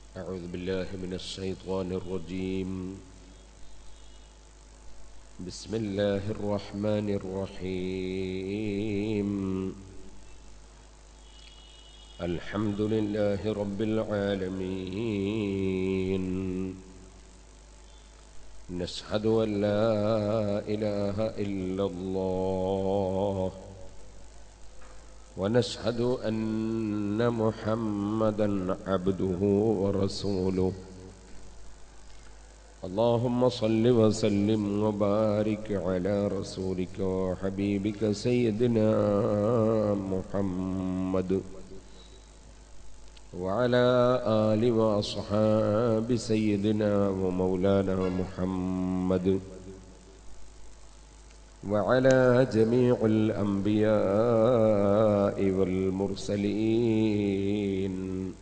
أعوذ بالله من الشيطان الرجيم بسم الله الرحمن الرحيم الحمد لله رب العالمين نشهد أن لا إله إلا الله ونشهد أن محمدا عبده ورسوله اللهم صل وسلم وبارك على رسولك وحبيبك سيدنا محمد وعلى آل وأصحاب سيدنا ومولانا محمد وعلى جميع الأنبياء والمرسلين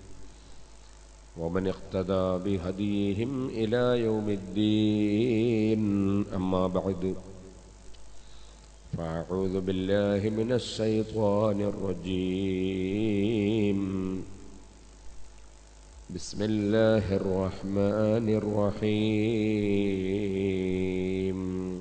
ومن اقتدى بهديهم إلى يوم الدين أما بعد فأعوذ بالله من الشيطان الرجيم بسم الله الرحمن الرحيم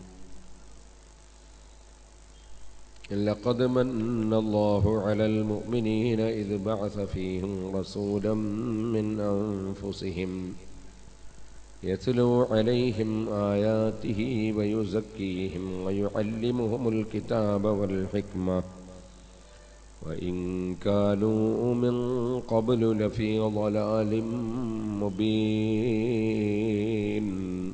لقد من الله على المؤمنين إذ بعث فيهم رسولا من أنفسهم يتلو عليهم آياته ويزكيهم ويعلمهم الكتاب والحكمة وإن كانوا من قبل لفي ضلال مبين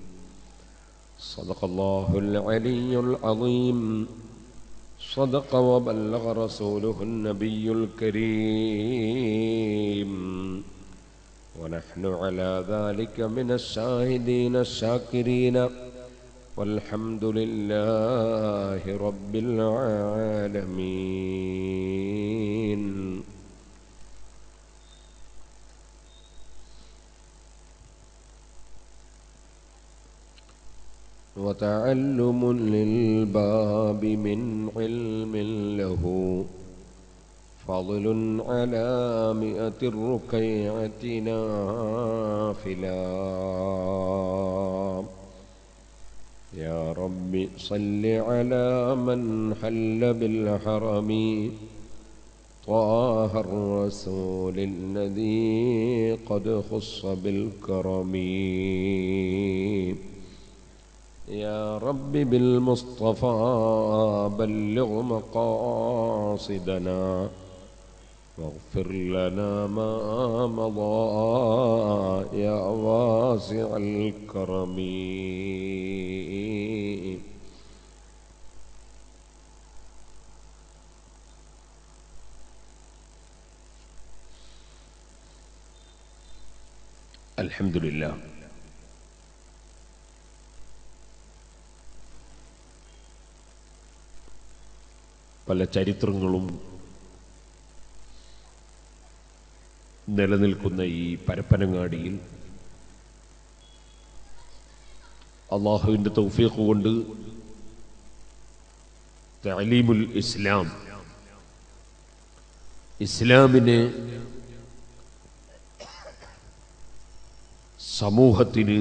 صدق الله العلي العظيم صدق وبلغ رسوله النبي الكريم ونحن على ذلك من الشاهدين الشاكرين والحمد لله رب العالمين وتعلم للباب من علم له فضل على مئة الركيعة نافلا يا رب صل على من حل بالحرم طه الرسول الذي قد خص بالكرم يا رب بالمصطفى بلغ مقاصدنا واغفر لنا ما مضى يا واسع الكرم الحمد لله പല ചരിത്രങ്ങളും നിലനിൽക്കുന്ന ഈ പരപ്പനങ്ങാടിയിൽ അള്ളാഹുവിൻ്റെ തൗഫീഖ് കൊണ്ട് തലീമുൽ ഇസ്ലാം ഇസ്ലാമിനെ സമൂഹത്തിന്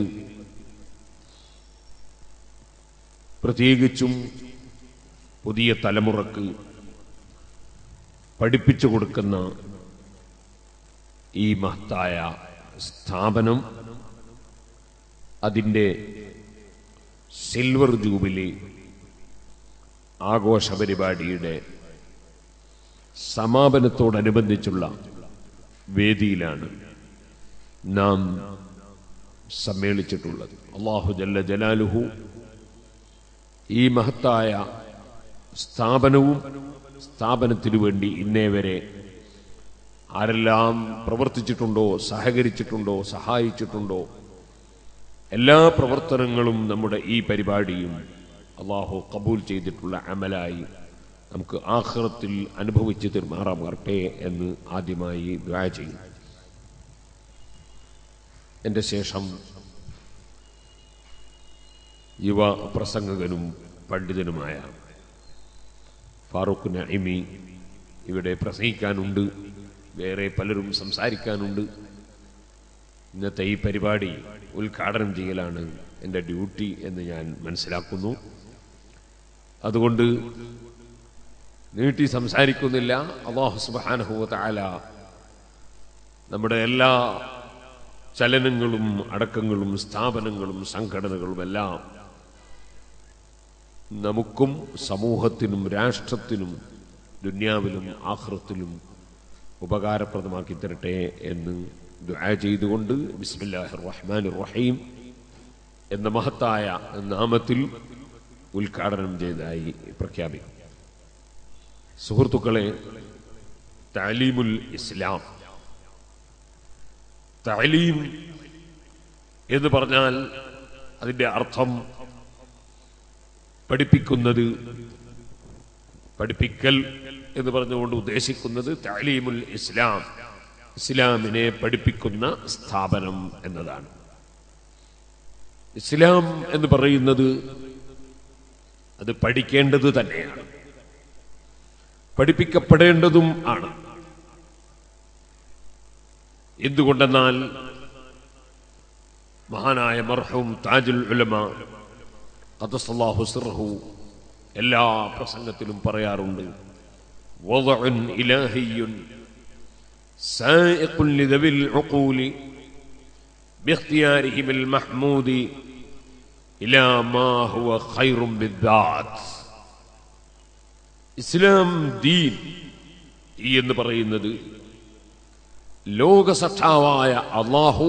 പ്രത്യേകിച്ചും പുതിയ തലമുറക്ക് പഠിപ്പിച്ചു കൊടുക്കുന്ന ഈ മഹത്തായ സ്ഥാപനം അതിൻ്റെ സിൽവർ ജൂബിലി ആഘോഷ പരിപാടിയുടെ സമാപനത്തോടനുബന്ധിച്ചുള്ള വേദിയിലാണ് നാം സമ്മേളിച്ചിട്ടുള്ളത് അള്ളാഹു ജല്ല ജലാലുഹു ഈ മഹത്തായ സ്ഥാപനവും സ്ഥാപനത്തിനു വേണ്ടി ഇന്നേ വരെ ആരെല്ലാം പ്രവർത്തിച്ചിട്ടുണ്ടോ സഹകരിച്ചിട്ടുണ്ടോ സഹായിച്ചിട്ടുണ്ടോ എല്ലാ പ്രവർത്തനങ്ങളും നമ്മുടെ ഈ പരിപാടിയും അള്ളാഹു കബൂൽ ചെയ്തിട്ടുള്ള അമലായി നമുക്ക് ആഹ്റത്തിൽ അനുഭവിച്ച് തീർമാറാമാറട്ടെ എന്ന് ആദ്യമായി ദ്വാ ചെയ്യും എൻ്റെ ശേഷം യുവ പ്രസംഗകനും പണ്ഡിതനുമായ ഫാറൂഖ് നഇമി ഇവിടെ പ്രസംഗിക്കാനുണ്ട് വേറെ പലരും സംസാരിക്കാനുണ്ട് ഇന്നത്തെ ഈ പരിപാടി ഉദ്ഘാടനം ചെയ്യലാണ് എൻ്റെ ഡ്യൂട്ടി എന്ന് ഞാൻ മനസ്സിലാക്കുന്നു അതുകൊണ്ട് നീട്ടി സംസാരിക്കുന്നില്ല അള്ളാഹു സുബാനഹുവ താല നമ്മുടെ എല്ലാ ചലനങ്ങളും അടക്കങ്ങളും സ്ഥാപനങ്ങളും സംഘടനകളും എല്ലാം നമുക്കും സമൂഹത്തിനും രാഷ്ട്രത്തിനും ദുന്യാവിലും ആഹ്റത്തിലും ഉപകാരപ്രദമാക്കി തരട്ടെ എന്ന് ദുആ ചെയ്തുകൊണ്ട് ബിസ്മില്ലാഹിർ റഹ്മാൻ റഹീം എന്ന മഹത്തായ നാമത്തിൽ ഉദ്ഘാടനം ചെയ്തതായി പ്രഖ്യാപിക്കും സുഹൃത്തുക്കളെ താലീമുൽ ഇസ്ലാം താലീം എന്ന് പറഞ്ഞാൽ അതിൻ്റെ അർത്ഥം പഠിപ്പിക്കുന്നത് പഠിപ്പിക്കൽ എന്ന് പറഞ്ഞുകൊണ്ട് ഉദ്ദേശിക്കുന്നത് താലീമുൽ ഇസ്ലാം ഇസ്ലാമിനെ പഠിപ്പിക്കുന്ന സ്ഥാപനം എന്നതാണ് ഇസ്ലാം എന്ന് പറയുന്നത് അത് പഠിക്കേണ്ടത് തന്നെയാണ് പഠിപ്പിക്കപ്പെടേണ്ടതും ആണ് എന്തുകൊണ്ടെന്നാൽ മഹാനായ മർഹൂം താജുൽ ഉലമ ഖദസല്ലാഹു സിർഹു എല്ലാ പ്രസംഗത്തിലും പറയാറുണ്ട് وضع إلهي سائق لذوي العقول باختيارهم المحمود إلى ما هو خير بالذات ഇസ്ലാം ദീൻ എന്ന് പറയുന്നത് ലോകസഠാവായ അള്ളാഹു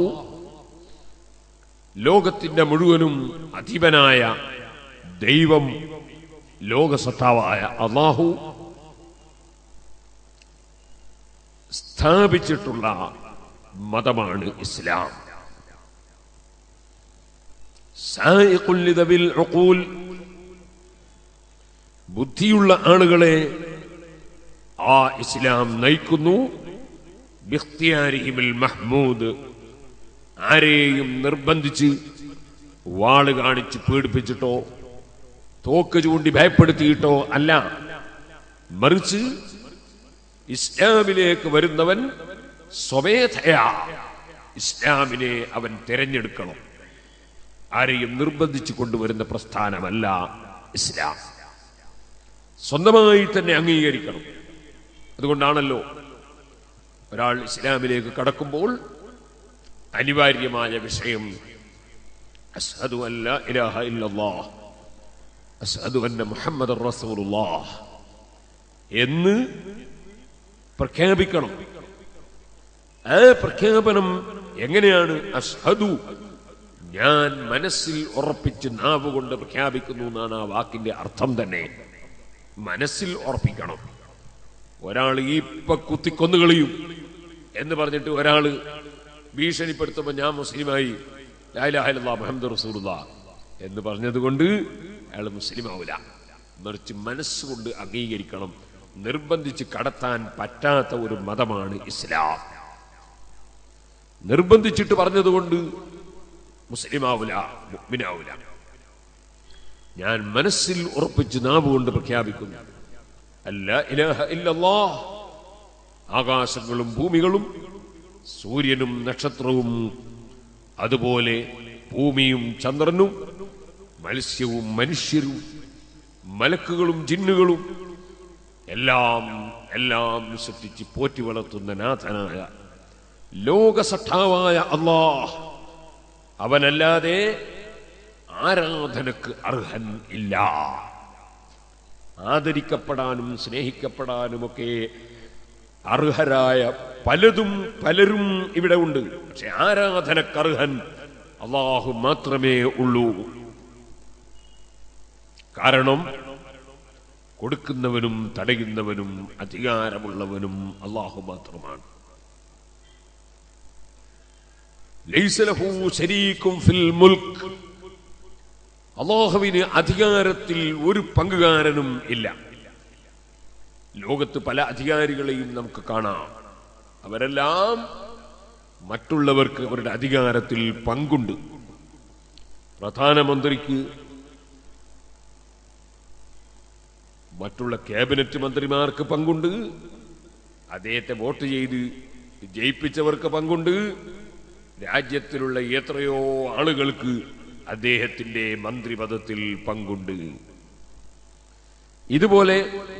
ലോകത്തിന്റെ മുഴുവനും അധിപനായ ദൈവം ലോകസഠാവായ അള്ളാഹു സ്ഥാപിച്ചിട്ടുള്ള മതമാണ് ഇസ്ലാം സായിഖുൽ ലിദവിൽ ഉഖൂൽ ബുദ്ധിയുള്ള ആളുകളെ ആ ഇസ്ലാം നയിക്കുന്നു ബിഖ്തിയാരിഹിമിൽ മഹ്മൂദ് ആരെയും നിർബന്ധിച്ച് വാള് കാണിച്ച് പീഡിപ്പിച്ചിട്ടോ തോക്ക് ചൂണ്ടി ഭയപ്പെടുത്തിയിട്ടോ അല്ല മറിച്ച് ഇസ്ലാമിലേക്ക് വരുന്നവൻ സ്വമേധയാ ഇസ്ലാമിനെ അവൻ തിരഞ്ഞെടുക്കണം ആരെയും നിർബന്ധിച്ചു കൊണ്ടുവരുന്ന പ്രസ്ഥാനമല്ല ഇസ്ലാം സ്വന്തമായി തന്നെ അംഗീകരിക്കണം അതുകൊണ്ടാണല്ലോ ഒരാൾ ഇസ്ലാമിലേക്ക് കടക്കുമ്പോൾ അനിവാര്യമായ വിഷയം അസ്ഹദു അല്ല ഇലാഹ ഇല്ലല്ലാഹ് അസ്ഹദു അന്ന മുഹമ്മദ് റസൂലുള്ളാഹ് എന്ന് പ്രഖ്യാപിക്കണം ആ പ്രഖ്യാപനം എങ്ങനെയാണ് അസ്ഹദു ഞാൻ മനസ്സിൽ ഉറപ്പിച്ച് നാവ് കൊണ്ട് പ്രഖ്യാപിക്കുന്നു എന്നാണ് ആ വാക്കിന്റെ അർത്ഥം തന്നെ മനസ്സിൽ ഉറപ്പിക്കണം ഒരാൾ ഇപ്പൊ കുത്തിക്കൊന്നുകളയും എന്ന് പറഞ്ഞിട്ട് ഒരാൾ ഭീഷണിപ്പെടുത്തുമ്പോൾ ഞാൻ മുസ്ലിമായി ലായിലാഹില്ലാ മുഹമ്മദ് റസൂലുള്ള എന്ന് പറഞ്ഞതുകൊണ്ട് അയാൾ മുസ്ലിം ആവില്ല മറിച്ച് മനസ്സുകൊണ്ട് അംഗീകരിക്കണം നിർബന്ധിച്ച് കടത്താൻ പറ്റാത്ത ഒരു മതമാണ് ഇസ്ലാം നിർബന്ധിച്ചിട്ട് പറഞ്ഞതുകൊണ്ട് മുസ്ലിം ആവില്ല മുഗ്മിനാവില്ല ഞാൻ മനസ്സിൽ ഉറപ്പിച്ച് നാവ് കൊണ്ട് പ്രഖ്യാപിക്കുന്നു അല്ല ഇലാഹ ഇല്ലല്ലാ ആകാശങ്ങളും ഭൂമികളും സൂര്യനും നക്ഷത്രവും അതുപോലെ ഭൂമിയും ചന്ദ്രനും മത്സ്യവും മനുഷ്യരും മലക്കുകളും ജിന്നുകളും എല്ലാം എല്ലാം സൃഷ്ടിച്ച് പോറ്റി വളർത്തുന്ന നാഥനായ ലോകസഠാവായ അള്ളാഹ് അവനല്ലാതെ ആരാധനക്ക് അർഹൻ ഇല്ല ആദരിക്കപ്പെടാനും സ്നേഹിക്കപ്പെടാനുമൊക്കെ അർഹരായ പലതും പലരും ഇവിടെ ഉണ്ട് പക്ഷെ ആരാധനക്കർഹൻ അള്ളാഹു മാത്രമേ ഉള്ളൂ കാരണം കൊടുക്കുന്നവനും തടയുന്നവനും അധികാരമുള്ളവനും അള്ളാഹു മാത്രമാണ് ലൈസലഹു ശരീക്കും ഫിൽ മുൽക്ക് അള്ളാഹുവിന് അധികാരത്തിൽ ഒരു പങ്കുകാരനും ഇല്ല ലോകത്ത് പല അധികാരികളെയും നമുക്ക് കാണാം അവരെല്ലാം മറ്റുള്ളവർക്ക് അവരുടെ അധികാരത്തിൽ പങ്കുണ്ട് പ്രധാനമന്ത്രിക്ക് മറ്റുള്ള ക്യാബിനറ്റ് മന്ത്രിമാർക്ക് പങ്കുണ്ട് അദ്ദേഹത്തെ വോട്ട് ചെയ്ത് ജയിപ്പിച്ചവർക്ക് പങ്കുണ്ട് രാജ്യത്തിലുള്ള എത്രയോ ആളുകൾക്ക് അദ്ദേഹത്തിന്റെ മന്ത്രിപദത്തിൽ പങ്കുണ്ട് ഇതുപോലെ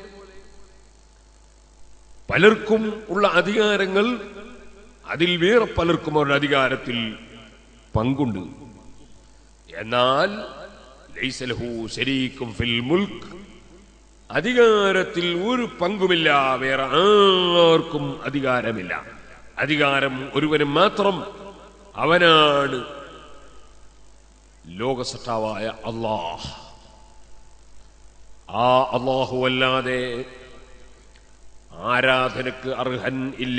പലർക്കും ഉള്ള അധികാരങ്ങൾ അതിൽ വേറെ പലർക്കും അവരുടെ അധികാരത്തിൽ പങ്കുണ്ട് എന്നാൽ ലൈസലഹു ശരീക്കും ഫിൽ മുൽക്ക് അധികാരത്തിൽ ഒരു പങ്കുമില്ല വേറെ ആർക്കും അധികാരമില്ല അധികാരം ഒരുവനും മാത്രം അവനാണ് ലോകസട്ടാവായ അള്ളാഹ് ആ അള്ളാഹു അല്ലാതെ ആരാധനക്ക് അർഹൻ ഇല്ല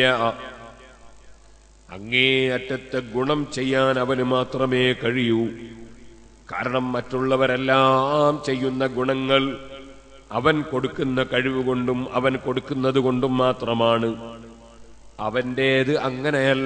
അങ്ങേയറ്റത്തെ ഗുണം ചെയ്യാൻ അവന് മാത്രമേ കഴിയൂ കാരണം മറ്റുള്ളവരെല്ലാം ചെയ്യുന്ന ഗുണങ്ങൾ അവൻ കൊടുക്കുന്ന കഴിവുകൊണ്ടും അവൻ കൊടുക്കുന്നത് കൊണ്ടും മാത്രമാണ് അവൻ്റേത് അങ്ങനെയല്ല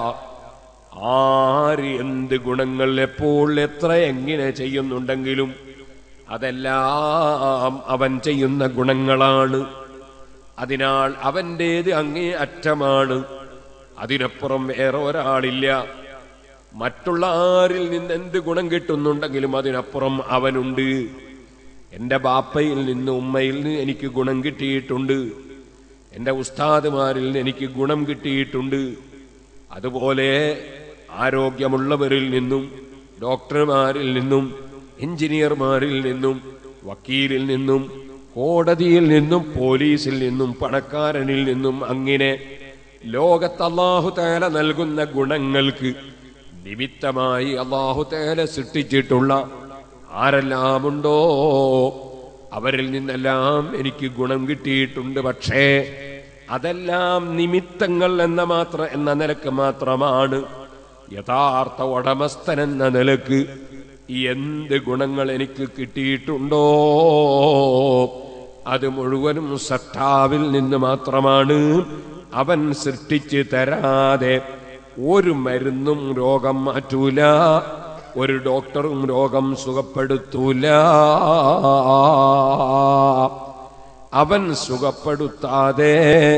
ആര് എന്ത് ഗുണങ്ങൾ എപ്പോൾ എത്ര എങ്ങനെ ചെയ്യുന്നുണ്ടെങ്കിലും അതെല്ലാം അവൻ ചെയ്യുന്ന ഗുണങ്ങളാണ് അതിനാൽ അവൻ്റേത് അങ്ങേ അറ്റമാണ് അതിനപ്പുറം വേറെ ഒരാളില്ല മറ്റുള്ള ആരിൽ നിന്ന് എന്ത് ഗുണം കിട്ടുന്നുണ്ടെങ്കിലും അതിനപ്പുറം അവനുണ്ട് എന്റെ ബാപ്പയിൽ നിന്ന് ഉമ്മയിൽ നിന്ന് എനിക്ക് ഗുണം കിട്ടിയിട്ടുണ്ട് എന്റെ ഉസ്താദുമാരിൽ നിന്ന് എനിക്ക് ഗുണം കിട്ടിയിട്ടുണ്ട് അതുപോലെ ആരോഗ്യമുള്ളവരിൽ നിന്നും ഡോക്ടർമാരിൽ നിന്നും എഞ്ചിനീയർമാരിൽ നിന്നും വക്കീലിൽ നിന്നും കോടതിയിൽ നിന്നും പോലീസിൽ നിന്നും പണക്കാരനിൽ നിന്നും അങ്ങനെ ലോകത്ത് അള്ളാഹു തേല നൽകുന്ന ഗുണങ്ങൾക്ക് നിമിത്തമായി അള്ളാഹു തേല സൃഷ്ടിച്ചിട്ടുള്ള ആരെല്ലാമുണ്ടോ അവരിൽ നിന്നെല്ലാം എനിക്ക് ഗുണം കിട്ടിയിട്ടുണ്ട് പക്ഷേ അതെല്ലാം നിമിത്തങ്ങൾ എന്ന മാത്ര എന്ന നിലക്ക് മാത്രമാണ് യഥാർത്ഥ ഉടമസ്ഥൻ എന്ന നിലക്ക് എന്ത് ഗുണങ്ങൾ എനിക്ക് കിട്ടിയിട്ടുണ്ടോ അത് മുഴുവനും സട്ടാവിൽ നിന്ന് മാത്രമാണ് അവൻ സൃഷ്ടിച്ച് തരാതെ ഒരു മരുന്നും രോഗം മാറ്റൂല ഒരു ഡോക്ടറും രോഗം സുഖപ്പെടുത്തൂല അവൻ സുഖപ്പെടുത്താതെ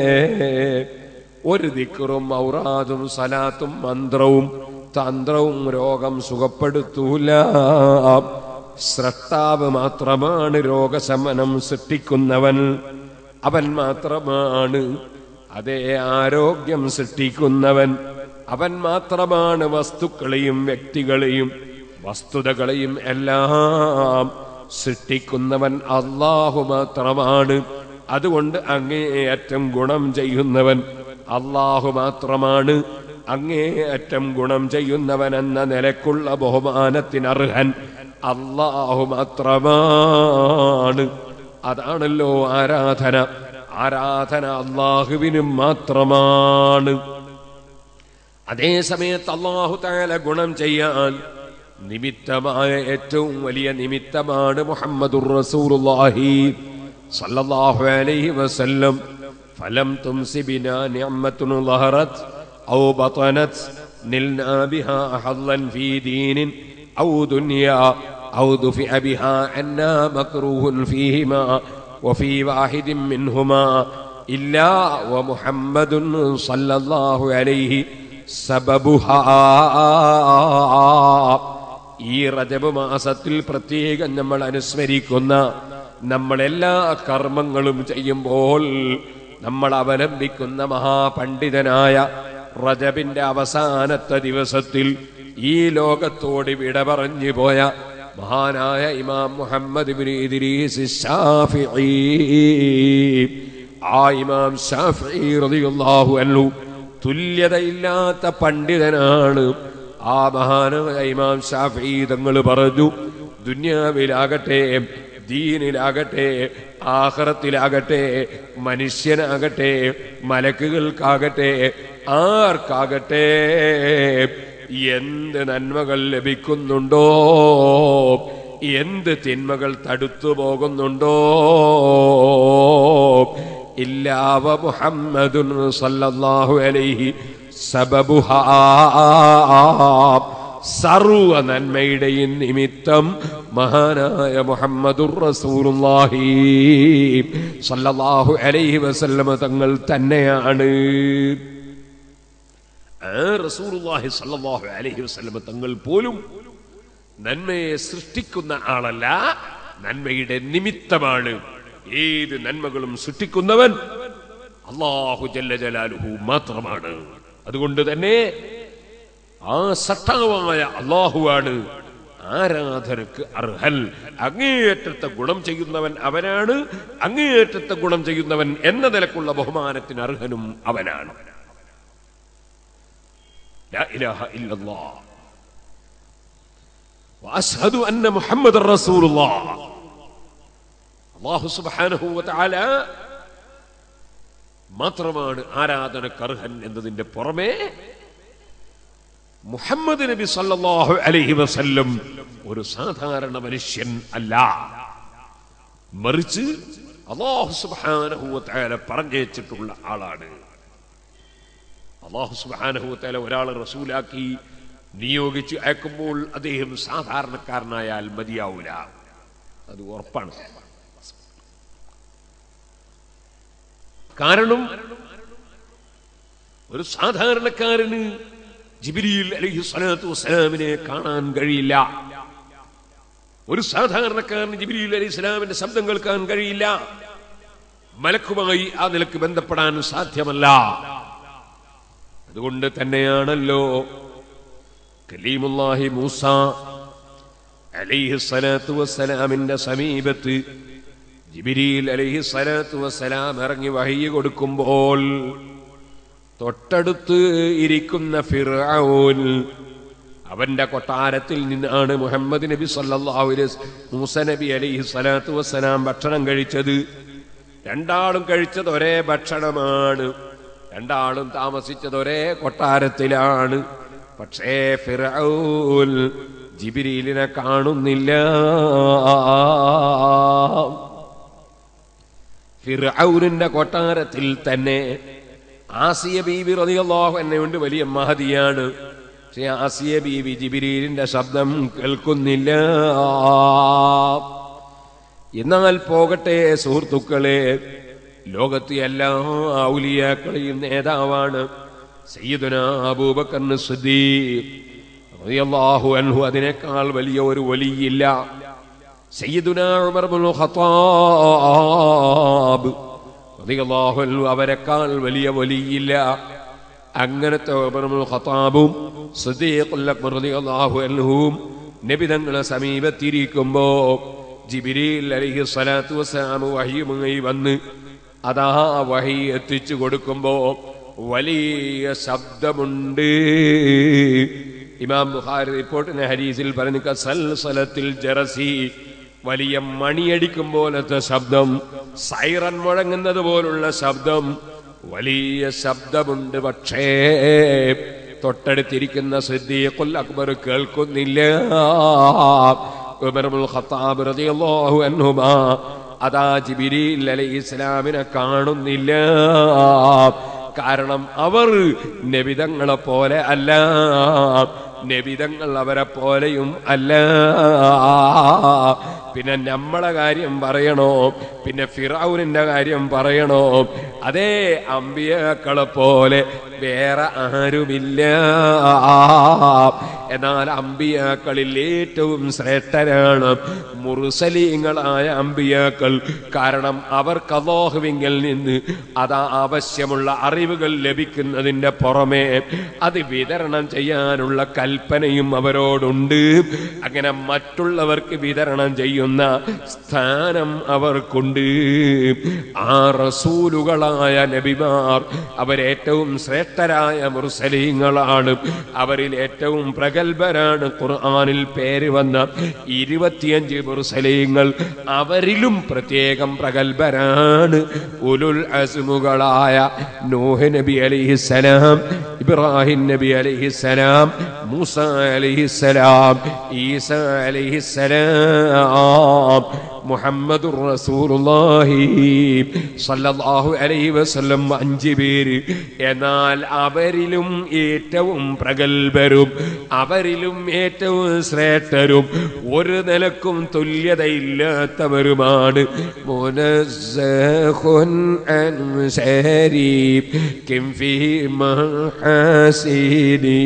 ഒരു ദിക്കറും ഔറാദും സലാത്തും മന്ത്രവും തന്ത്രവും രോഗം സുഖപ്പെടുത്തൂല സ്രഷ്ടാവ് മാത്രമാണ് രോഗശമനം സൃഷ്ടിക്കുന്നവൻ അവൻ മാത്രമാണ് അതേ ആരോഗ്യം സൃഷ്ടിക്കുന്നവൻ അവൻ മാത്രമാണ് വസ്തുക്കളെയും വ്യക്തികളെയും വസ്തുതകളെയും എല്ലാം സൃഷ്ടിക്കുന്നവൻ അള്ളാഹു മാത്രമാണ് അതുകൊണ്ട് അങ്ങേയറ്റം ഗുണം ചെയ്യുന്നവൻ അള്ളാഹു മാത്രമാണ് അങ്ങേയറ്റം ഗുണം ചെയ്യുന്നവൻ എന്ന നിലക്കുള്ള ബഹുമാനത്തിനർഹൻ അള്ളാഹു മാത്രമാണ് അതാണല്ലോ ആരാധന ആരാധന അള്ളാഹുവിനും മാത്രമാണ് അതേ സമയത്ത് അള്ളാഹു താല ഗുണം ചെയ്യാൻ നിമിത്തമായ ഏറ്റവും വലിയ നിമിത്തമാണ് മുഹമ്മദുർ റസൂലുള്ളാഹി സല്ലല്ലാഹു അലൈഹി വസല്ലം ഫലം തുംസി ബിനാ നിഅമത്തുൻ ളഹറത് ഔ ബതനത് നിൽനാ ബിഹാ ഹല്ലൻ ഫീ ദീനിൻ ഔ ദുനിയ ഔ ദുഫിഅ ബിഹാ അന്നാ മക്റൂഹുൻ ഫീഹിമാ وفي واحد منهما إلا ومحمد صلى الله عليه സബബുഹാ ഈ റജബ് മാസത്തിൽ പ്രത്യേകം നമ്മൾ അനുസ്മരിക്കുന്ന നമ്മളെല്ലാ കർമ്മങ്ങളും ചെയ്യുമ്പോൾ നമ്മൾ അവലംബിക്കുന്ന മഹാപണ്ഡിതനായ റജബിന്റെ അവസാനത്തെ ദിവസത്തിൽ ഈ ലോകത്തോട് വിട പറഞ്ഞു പോയ മഹാനായ ഇമാം മുഹമ്മദ് ഇബ്നു ഇദ്രീസ് ശാഫിഈ ആ ഇമാം ഷാഫി റളിയല്ലാഹു അൻഹു തുല്യതയില്ലാത്ത പണ്ഡിതനാണ് ആ മഹാനായ ഇമാം ഷാഫി തങ്ങൾ പറഞ്ഞു ദുന്യാവിലാകട്ടെ ദീനിലാകട്ടെ ആഹ്റത്തിലാകട്ടെ മനുഷ്യനാകട്ടെ മലക്കുകൾക്കാകട്ടെ ആർക്കാകട്ടെ എന്ത് നന്മകൾ ലഭിക്കുന്നുണ്ടോ എന്ത് തിന്മകൾ തടുത്തു പോകുന്നുണ്ടോ ഇല്ലാവ മുഹമ്മദുൻ സല്ലല്ലാഹു അലൈഹി സബബുഹാ സർവ നന്മയുടെയും നിമിത്തം മഹാനായ മുഹമ്മദുർ റസൂലുള്ളാഹി സല്ലല്ലാഹു അലൈഹി വസല്ലമ തങ്ങൾ തന്നെയാണ് ആ റസൂലുള്ളാഹി സ്വല്ലല്ലാഹു അലൈഹി വസല്ലം തങ്ങൾ പോലും നന്മയെ സൃഷ്ടിക്കുന്ന ആളല്ല നന്മയുടെ നിമിത്തമാണ് ഏത് നന്മകളും സൃഷ്ടിക്കുന്നവൻ അള്ളാഹു ജല്ല ജലാലുഹു മാത്രമാണ് അതുകൊണ്ട് തന്നെ ആ സട്ടാവായ അള്ളാഹുവാണ് ആരാധനക്ക് അർഹൻ അങ്ങേയറ്റത്തെ ഗുണം ചെയ്യുന്നവൻ അവനാണ് അങ്ങേയറ്റത്തെ ഗുണം ചെയ്യുന്നവൻ എന്ന നിലക്കുള്ള ബഹുമാനത്തിന് അർഹനും അവനാണ് ലാ ഇലാഹ ഇല്ലല്ലാഹ് واشهد ان محمد رسول الله അള്ളാഹു സുബ്ഹാനഹു വതആല മാത്രമാണ് ആരാധനക്കർഹൻ എന്നതിന്റെ പുറമെ മുഹമ്മദ് നബി സല്ലല്ലാഹു അലൈഹി വസല്ലം ഒരു സാധാരണ മനുഷ്യൻ അല്ല മറിച്ച് അള്ളാഹു സുബ്ഹാനഹു വതആല പറഞ്ഞേച്ചിട്ടുള്ള ആളാണ് അള്ളാഹു സുബ്ഹാനഹു വതആല ഒരാളെ റസൂലാക്കി നിയോഗിച്ച് അയക്കുമ്പോൾ അദ്ദേഹം സാധാരണക്കാരനായാൽ മതിയാവൂല അത് ഉറപ്പാണ് കാരണം ഒരു സാധാരണക്കാരന് ജിബിരിയിൽ അലൈഹി സ്വലാത്തു വസ്സലാമിനെ കാണാൻ കഴിയില്ല ഒരു സാധാരണക്കാരന് ജിബിരിയിൽ അലൈഹി സ്വലാമിന്റെ ശബ്ദം കേൾക്കാൻ കഴിയില്ല മലക്കുമായി ആ നിലക്ക് ബന്ധപ്പെടാൻ സാധ്യമല്ല അതുകൊണ്ട് തന്നെയാണല്ലോ കലീമുല്ലാഹി മൂസ അലൈഹി സ്വലാത്തു വസ്സലാമിന്റെ സമീപത്ത് ജിബിരിയിൽ അലൈഹി സ്വലാത്തു വസ്സലാം ഇറങ്ങി വഹയ്യ കൊടുക്കുമ്പോൾ തൊട്ടടുത്ത് ഇരിക്കുന്ന ഫിറൌൻ അവന്റെ കൊട്ടാരത്തിൽ നിന്നാണ് മുഹമ്മദ് നബി സല്ലല്ലാഹു അലൈഹി വസ- മൂസ നബി അലൈഹി സ്വലാത്തു വസ്സലാം ഭക്ഷണം കഴിച്ചത് രണ്ടാളും കഴിച്ചത് ഒരേ ഭക്ഷണമാണ് രണ്ടാളും താമസിച്ചത് ഒരേ കൊട്ടാരത്തിലാണ് പക്ഷേ ഫിറൌൻ ജിബിരിലിനെ കാണുന്നില്ല ഫിറൌനിന്റെ കൊട്ടാരത്തിൽ തന്നെ ആസിയ ബീവി റളിയല്ലാഹു അൻഹയുണ്ട് വലിയ മഹതിയാണ് പക്ഷേ ആസിയ ബീവി ജിബിരിലിന്റെ ശബ്ദം കേൾക്കുന്നില്ല എന്നാൽ പോകട്ടെ സുഹൃത്തുക്കളെ ലോകത്തെ എല്ലാ ഔലിയാക്കളെയും നേതാവാണ് സയ്യിദുന അബൂബക്കർ സിദ്ദീഖ് റളിയല്ലാഹു അൻഹു അതിനേക്കാൾ വലിയ ഒരു വലിയില്ല സയ്യിദുന ഉമർ ഇബ്നുൽ ഖത്താബ് റളിയല്ലാഹു അൻഹു അവരെക്കാൾ വലിയ വലിയില്ല അങ്ങനത്തെ ഉമർ ഇബ്നുൽ ഖത്താബും സിദ്ദീഖുൽ അക്ബർ റളിയല്ലാഹു അൻഹുവും നബി തങ്ങളെ സമീപത്തിരിക്കുമ്പോ ജിബിരിൽ അലൈഹി സ്വലാത്തു വസ്സലാം വഹിയുമായി വന്ന് അതാ വഹി എത്തിച്ചു കൊടുക്കുമ്പോ വലിയ ശബ്ദമുണ്ട് ഇമാം ബുഖാരി റിപ്പോർട്ടിന് ഹരീസിൽ പറഞ്ഞു സൽസലത്തിൽ ജറസി വലിയ മണിയടിക്കും പോലത്തെ ശബ്ദം സൈറൻ മുഴങ്ങുന്നത് പോലുള്ള ശബ്ദം വലിയ ശബ്ദമുണ്ട് പക്ഷേ തൊട്ടടുത്തിരിക്കുന്ന സിദ്ദീഖുൽ അക്ബർ കേൾക്കുന്നില്ല ഉമറുൽ ഖത്താബ് റളിയല്ലാഹു അൻഹുമാ അതാ ജിബിരിൽ അലൈഹി ഇസ്ലാമിനെ കാണുന്നില്ല കാരണം അവർ നബിതങ്ങളെ പോലെ അല്ല നബിതങ്ങൾ അവരെ പോലെയും അല്ല പിന്നെ നമ്മളെ കാര്യം പറയണോ പിന്നെ ഫിറൌനിന്റെ കാര്യം പറയണോ അതേ അമ്പിയക്കളെ പോലെ വേറെ ആരുമില്ല എന്നാൽ അമ്പിയാക്കളിൽ ഏറ്റവും ശ്രേഷ്ഠരാണ് മുറുസലീങ്ങളായ അമ്പിയാക്കൾ കാരണം അവർക്ക് അള്ളാഹുവിങ്കിൽ നിന്ന് അതാ ആവശ്യമുള്ള അറിവുകൾ ലഭിക്കുന്നതിന്റെ പുറമെ അത് വിതരണം ചെയ്യാനുള്ള കൽപ്പനയും അവരോടുണ്ട് അങ്ങനെ മറ്റുള്ളവർക്ക് വിതരണം ചെയ്യുന്ന സ്ഥാനം അവർക്കുണ്ട് ആ റസൂലുകളായ നബിമാർ അവരേറ്റവും ശ്രേഷ്ഠരായ മുർസലീങ്ങളാണ് അവരിൽ ഏറ്റവും പ്രഗത്ഭരാണ് ഖുർആനിൽ പേര് വന്ന ഇരുപത്തിയഞ്ച് മുർസലീങ്ങൾ അവരിലും പ്രത്യേകം പ്രഗത്ഭരാണ് ഉലുൽ അസ്മുകളായ നൂഹ് നബി അലിഹിസലാം ഇബ്രാഹിം നബി അലിഹിസലാം മൂസ അലിഹിസലാം ഈസ അലിഹിസലാം മുഹമ്മദുർ റസൂലുള്ളാഹി സല്ലല്ലാഹു അലൈഹി വസല്ലം അഞ്ച് പേര് എന്നാൽ അവരിലും ഏറ്റവും പ്രഗത്ഭരും അവരിലും ഏറ്റവും ശ്രേഷ്ഠരും ഒരു നിലക്കും തുല്യതയില്ലാത്തവരുമാണ് മുനസ്സഖുൻ അൻ ശരീഫിൻ ഫീ മഹാസിനി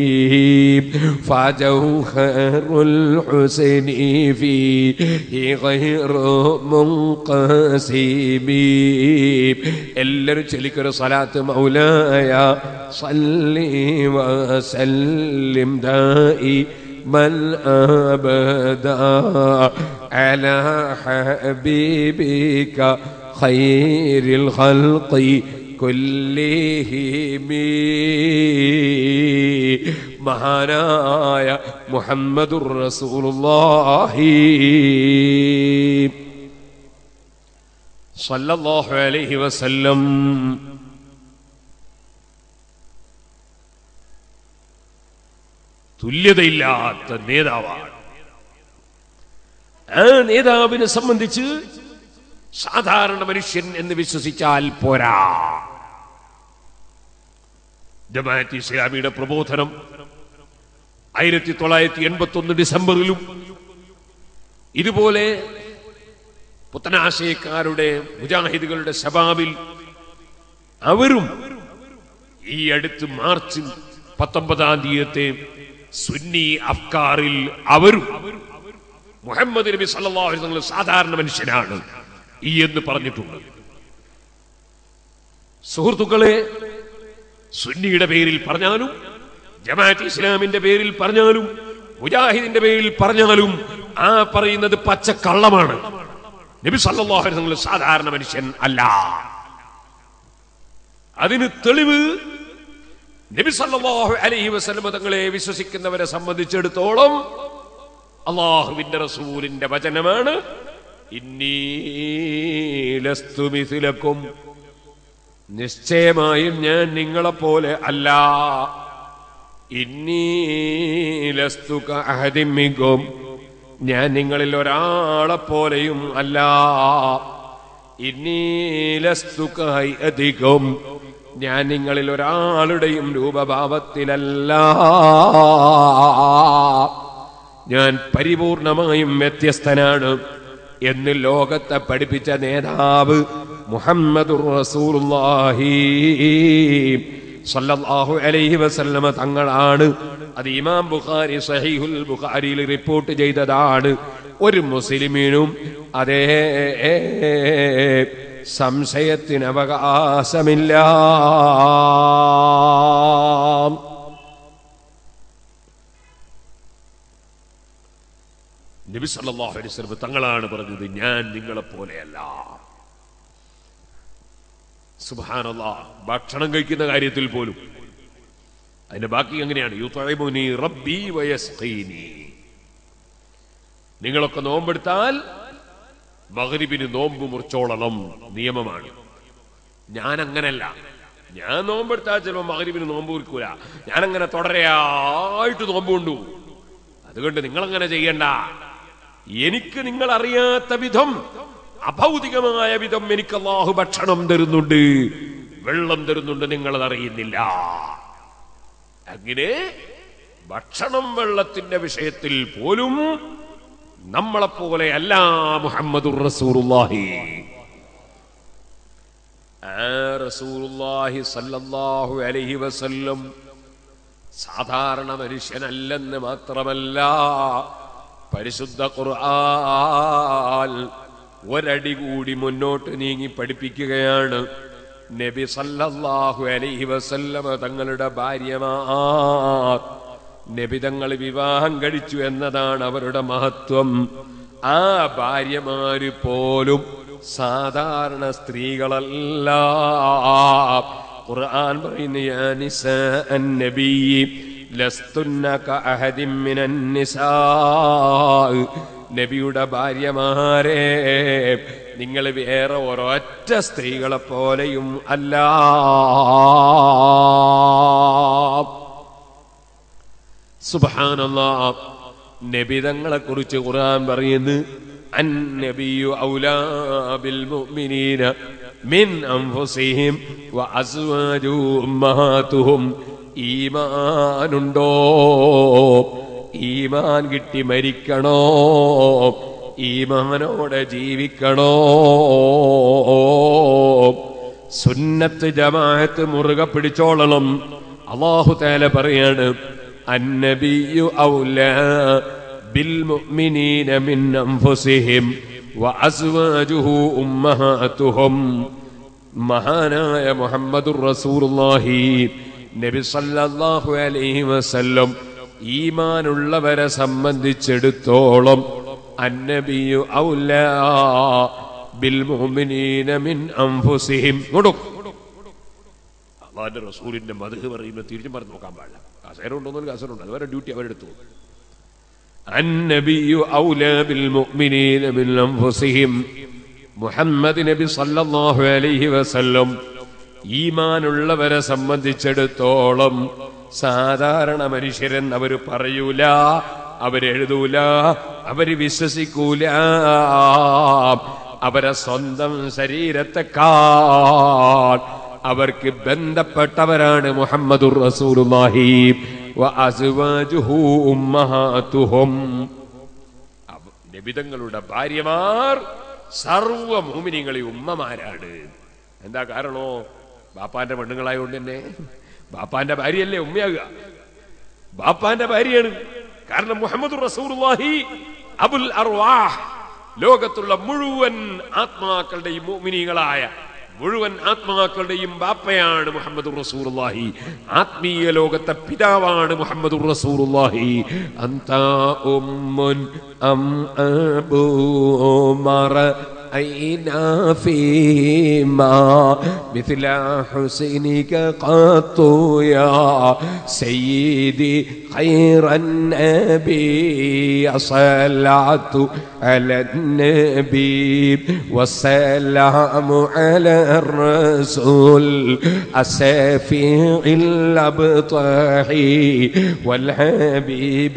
ഫജൗഹറുൽ ഹുസ്നി ഫീഹി ഗൈറു മുൻഖസിമി എല്ലാവരും ചൊല്ലിക്കൊരു സലാത്ത് മൗലായ സല്ലി വസല്ലിം ദായി من أبدا على حبيبك خير الخلق كلهم മഹാനായ മുഹമ്മദുർ റസൂലുള്ളാഹി സല്ലല്ലാഹു അലൈഹി വസല്ലം തുല്യതയില്ലാത്ത നേതാവാണ് ആ നേതാവിനെ സംബന്ധിച്ച് സാധാരണ മനുഷ്യൻ എന്ന് വിശ്വസിച്ചാൽ പോരാ ജമാഅത്ത് ഇസ്ലാമിയുടെ പ്രബോധനം ആയിരത്തി തൊള്ളായിരത്തി എൺപത്തി ഒന്ന് ഡിസംബറിലും ഇതുപോലെ പുത്തനാശയക്കാരുടെ മുജാഹിദുകളുടെ ശബാബിൽ അവരും ഈ അടുത്ത് മാർച്ച് പത്തൊമ്പതാം തീയതി സുന്നി അഫ്കാറിൽ അവരും മുഹമ്മദ് നബി സല്ലല്ലാഹു അലൈഹി വസല്ലം സാധാരണ മനുഷ്യനാണ് ഈ എന്ന് പറഞ്ഞിട്ടുണ്ട് സുഹൃത്തുക്കളെ സുന്നിയുടെ പേരിൽ പറഞ്ഞാലും ജമാഅത്ത് ഇസ്ലാമിന്റെ പേരിൽ പറഞ്ഞാലും മുജാഹിദിന്റെ പേരിൽ പറഞ്ഞാലും ആ പറയുന്നത് പച്ച കള്ളമാണ് നബി സല്ലല്ലാഹു അലൈഹി വസല്ലം സാധാരണ മനുഷ്യൻ അല്ല അതിന് തെളിവ് നബി സല്ലല്ലാഹു അലൈഹി വസല്ലം തങ്ങളെ വിശ്വസിക്കുന്നവരെ സംബന്ധിച്ചിടത്തോളം അള്ളാഹുവിന്റെ റസൂലിന്റെ വചനമാണ് ഇന്നീ ലസ്തു മിഥിലക്കും നിശ്ചയമായും ഞാൻ നിങ്ങളെപ്പോലെ അല്ല ഇന്നീലസ്തുക അഹദിമിക്കും ഞാൻ നിങ്ങളിൽ ഒരാളെ പോലെയും അല്ല ഇന്നീലസ്തുക അധികം ഞാൻ നിങ്ങളിൽ ഒരാളുടെയും രൂപഭാവത്തിലല്ല ഞാൻ പരിപൂർണമായും വ്യത്യസ്തനാണ് എന്ന് ലോകത്തെ പഠിപ്പിച്ച നേതാവ് മുഹമ്മദുർ റസൂലുള്ളാഹി സല്ലല്ലാഹു അലൈഹി വസല്ലമ തങ്ങളാണ് അത് ഇമാം ബുഖാരി സഹീഹുൽ ബുഖാരിയിൽ റിപ്പോർട്ട് ചെയ്തതാണ് ഒരു മുസ്ലിമിനും അതേ സംശയത്തിന് അവകാശമില്ല നബി സല്ലല്ലാഹു അലൈഹി വസല്ലം തങ്ങളാണ് പറഞ്ഞത് ഞാൻ നിങ്ങളെ പോലെയല്ല സുബ്ഹാനല്ലാ ഭക്ഷണം കഴിക്കുന്ന കാര്യത്തിൽ പോലും അതിന്റെ ബാക്കി എങ്ങനെയാണ് യുതഇമുനി റബ്ബി വയസ്ഖീനി നിങ്ങളൊക്കെ നോമ്പെടുത്താൽ മഗ്രിബിന് നോമ്പ് മുറിച്ചോളണം നിയമമാണ് ഞാൻ അങ്ങനല്ല ഞാൻ നോമ്പെടുത്താൽ ചിലപ്പോൾ മഗ്രിബിന് നോമ്പ് മുറിക്കൂല ഞാൻ അങ്ങനെ തുടരെയായിട്ട് നോമ്പ് കൊണ്ടു അതുകൊണ്ട് നിങ്ങളങ്ങനെ ചെയ്യണ്ട എനിക്ക് നിങ്ങൾ അറിയാത്ത വിധം അഭൗതികമായ വിധം എനിക്ക് അള്ളാഹു ഭക്ഷണം തരുന്നുണ്ട് വെള്ളം തരുന്നുണ്ട് നിങ്ങളത് അറിയുന്നില്ല അങ്ങനെ ഭക്ഷണം വെള്ളത്തിന്റെ വിഷയത്തിൽ പോലും നമ്മളെപ്പോലെ അല്ല മുഹമ്മദുർ റസൂറുല്ലാഹി ആ റസൂലുള്ളാഹി സല്ലല്ലാഹു അലൈഹി വസല്ലം സാധാരണ മനുഷ്യനല്ലെന്ന് മാത്രമല്ല പരിശുദ്ധ ഖുർആൻ ഒരടി കൂടി മുന്നോട്ട് നീങ്ങി പഠിപ്പിക്കുകയാണ് നബി സല്ലല്ലാഹു അലൈഹി വസല്ലമ തങ്ങളുടെ ഭാര്യമാർ നബി തങ്ങൾ വിവാഹം കഴിച്ചു എന്നതാണ് അവരുടെ മഹത്വം ആ ഭാര്യമാര് പോലും സാധാരണ സ്ത്രീകളല്ല ഖുർആൻ പറയുന്നു യാ നിസാ അന്നബി ലസ്തുന്ന കഅഹദിൻ മിനൻ നിസാ നബിയുടെ ഭാര്യമാരെ നിങ്ങൾ വേറെ ഒരൊറ്റ സ്ത്രീകളെ പോലെയും അല്ല സുബാനല്ലാ നബിതങ്ങളെ കുറിച്ച് ഖുർആൻ പറയുന്നു النبي أولى بالمؤمنين من أنفسهم وأزواجه أمهاتهم ഈമാനുണ്ടോ ഈമാൻ കിട്ടി മരിക്കണോ ഈമാനോടെ ജീവിക്കണോ സുന്നത്ത് ജമാഅത്ത് മുറുകെ പിടിച്ചോളണം അള്ളാഹു തആല പറയാണ് അന്നബിയു ഔലാ ബിൽ മുഅ്മിനീന മിൻ അൻഫുസിഹിം വഅസ്വാജുഹു ഉമ്മഹാതുഹും മഹാനായ മുഹമ്മദുർ റസൂലുള്ളാഹി നബി സല്ലല്ലാഹു അലൈഹി വസല്ലം ഈമാനുള്ളവരെ സംബന്ധിച്ചിടത്തോളം അന്നബിയു ഔലാ ബിൽ മുഅ്മിനീന മിൻ അൻഫുസിഹിം ഇങ്ങോട്ടും അള്ളാഹിന്റെ റസൂലിന്റെ മധു പറയുമ്പോൾ തിരിഞ്ഞു പറഞ്ഞു നോക്കാൻ പാടില്ല കസേരുണ്ടോന്നൊരു കസേരുണ്ട് അതുവരെ ഡ്യൂട്ടി അവരെടുത്തു النبي أولى بالمؤمنين من أنفسهم മുഹമ്മദ് നബി സല്ലല്ലാഹു അലൈഹി വസല്ലം ഈമാനുള്ളവരെ സംബന്ധിച്ചിടത്തോളം സാധാരണ മനുഷ്യരൻ അവര് പറയൂല അവരെഴുതൂല അവര് വിശ്വസിക്കൂല അവരെ സ്വന്തം ശരീരത്തെക്കാൾ അവർക്ക് ബന്ധപ്പെട്ടവരാണ് മുഹമ്മദുർ റസൂലുള്ളാഹി വഅസ്വാജുഹു ഉമ്മഹാതുഹും അവ- നബിതങ്ങളുടെ ഭാര്യമാർ സർവ മോമിനിങ്ങളെ ഉമ്മമാരാണ് എന്താ കാരണോ ബാപ്പാന്റെ പെണ്ണുങ്ങളായതുകൊണ്ട് തന്നെ ബാപ്പാന്റെ ഭാര്യയല്ലേ ഉമ്മയാകുക ബാപ്പാന്റെ ഭാര്യയാണ് കാരണം മുഹമ്മദ് റസൂലുള്ളാഹി അബുൽ അർവാഹ് ലോകത്തുള്ള മുഴുവൻ ആത്മാക്കളുടെയും മോമിനികളായ മുഴുവൻ ആത്മാക്കളുടെയും ബാപ്പയാണ് മുഹമ്മദ് റസൂറുല്ലാഹി ആത്മീയ ലോകത്തെ പിതാവാണ് മുഹമ്മദ് റസൂറുല്ലാഹി അന്ത ഉമ്മുൻ അം അബൂ മറ أينا فيما مثل حسينك قط يا سيدي خير النبي صلعت على النبي والسلام على الرسول السفيع الأبطحي والحبيب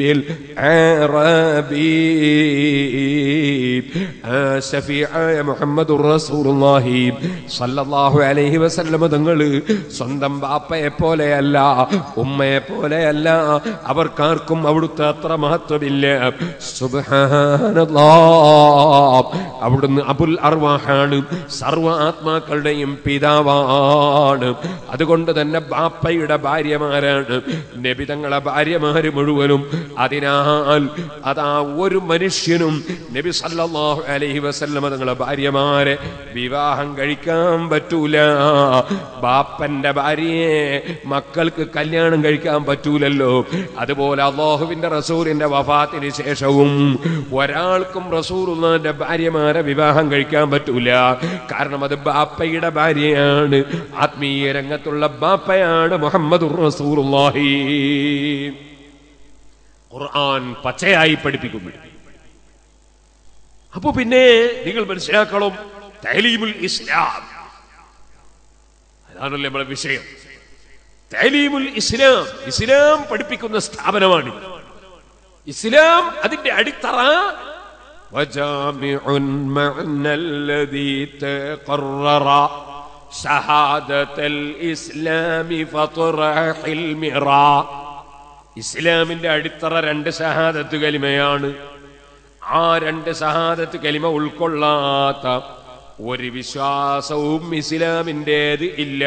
العربي ശഫീആയ മുഹമ്മദ് റസൂലുള്ളാഹി സല്ലല്ലാഹു അലൈഹി വസല്ലം തങ്ങൾ സ്വന്തം ബാപ്പയെ പോലെയല്ല ഉമ്മയെ പോലെയല്ല അവർക്കാർക്കും അവിടുത്തെ അത്ര മഹത്വമില്ല സുബ്ഹാനല്ലാഹ് അവിടുന്ന് അബുൽ അർവാഹാണ് സർവ ആത്മാക്കളുടെയും പിതാവാണ് അതുകൊണ്ട് തന്നെ ബാപ്പയുടെ ഭാര്യമാരാണ് നബിതങ്ങളെ ഭാര്യമാര് മുഴുവനും അതിനാൽ അതാ ഒരു മനുഷ്യനും നബി സല്ലല്ലാഹു അലൈഹി വസല്ലമ തങ്ങളെ ഭാര്യമാരെ വിവാഹം കഴിക്കാൻ പറ്റൂല ബാപ്പന്റെ ഭാര്യയെ മക്കൾക്ക് കല്യാണം കഴിക്കാൻ പറ്റൂലല്ലോ അതുപോലെ അള്ളാഹുവിന്റെ റസൂലിന്റെ വഫാത്തിന് ശേഷവും ഒരാൾക്കും റസൂലുള്ളാന്റെ ഭാര്യമാരെ വിവാഹം കഴിക്കാൻ പറ്റൂല കാരണം അത് ബാപ്പയുടെ ഭാര്യയാണ് ആത്മീയ രംഗത്തുള്ള ബാപ്പയാണ് മുഹമ്മദ് റസൂലുള്ളാഹി ഖുർആൻ പച്ചയായി പഠിപ്പിക്കുന്നു അപ്പൊ പിന്നെ നിങ്ങൾ മനസ്സിലാക്കണം തലീമുൽ ഇസ്ലാം അതാണല്ലോ നമ്മളെ വിഷയം തലീമുൽ ഇസ്ലാം ഇസ്ലാം പഠിപ്പിക്കുന്ന സ്ഥാപനമാണ് ഇസ്ലാം അതിന്റെ അടിത്തറ وجامع المعنى الذي تقرر شهادة الإسلام فطرح المراء ഇസ്ലാമിന്റെ അടിത്തറ രണ്ട് ഷഹാദത്ത് കലിമയാണ് ആ രണ്ട് ഷഹാദത്ത് കലിമ ഉൾക്കൊള്ളാത്ത ഒരു വിശ്വാസവും ഇസ്ലാമിൻ്റെത് ഇല്ല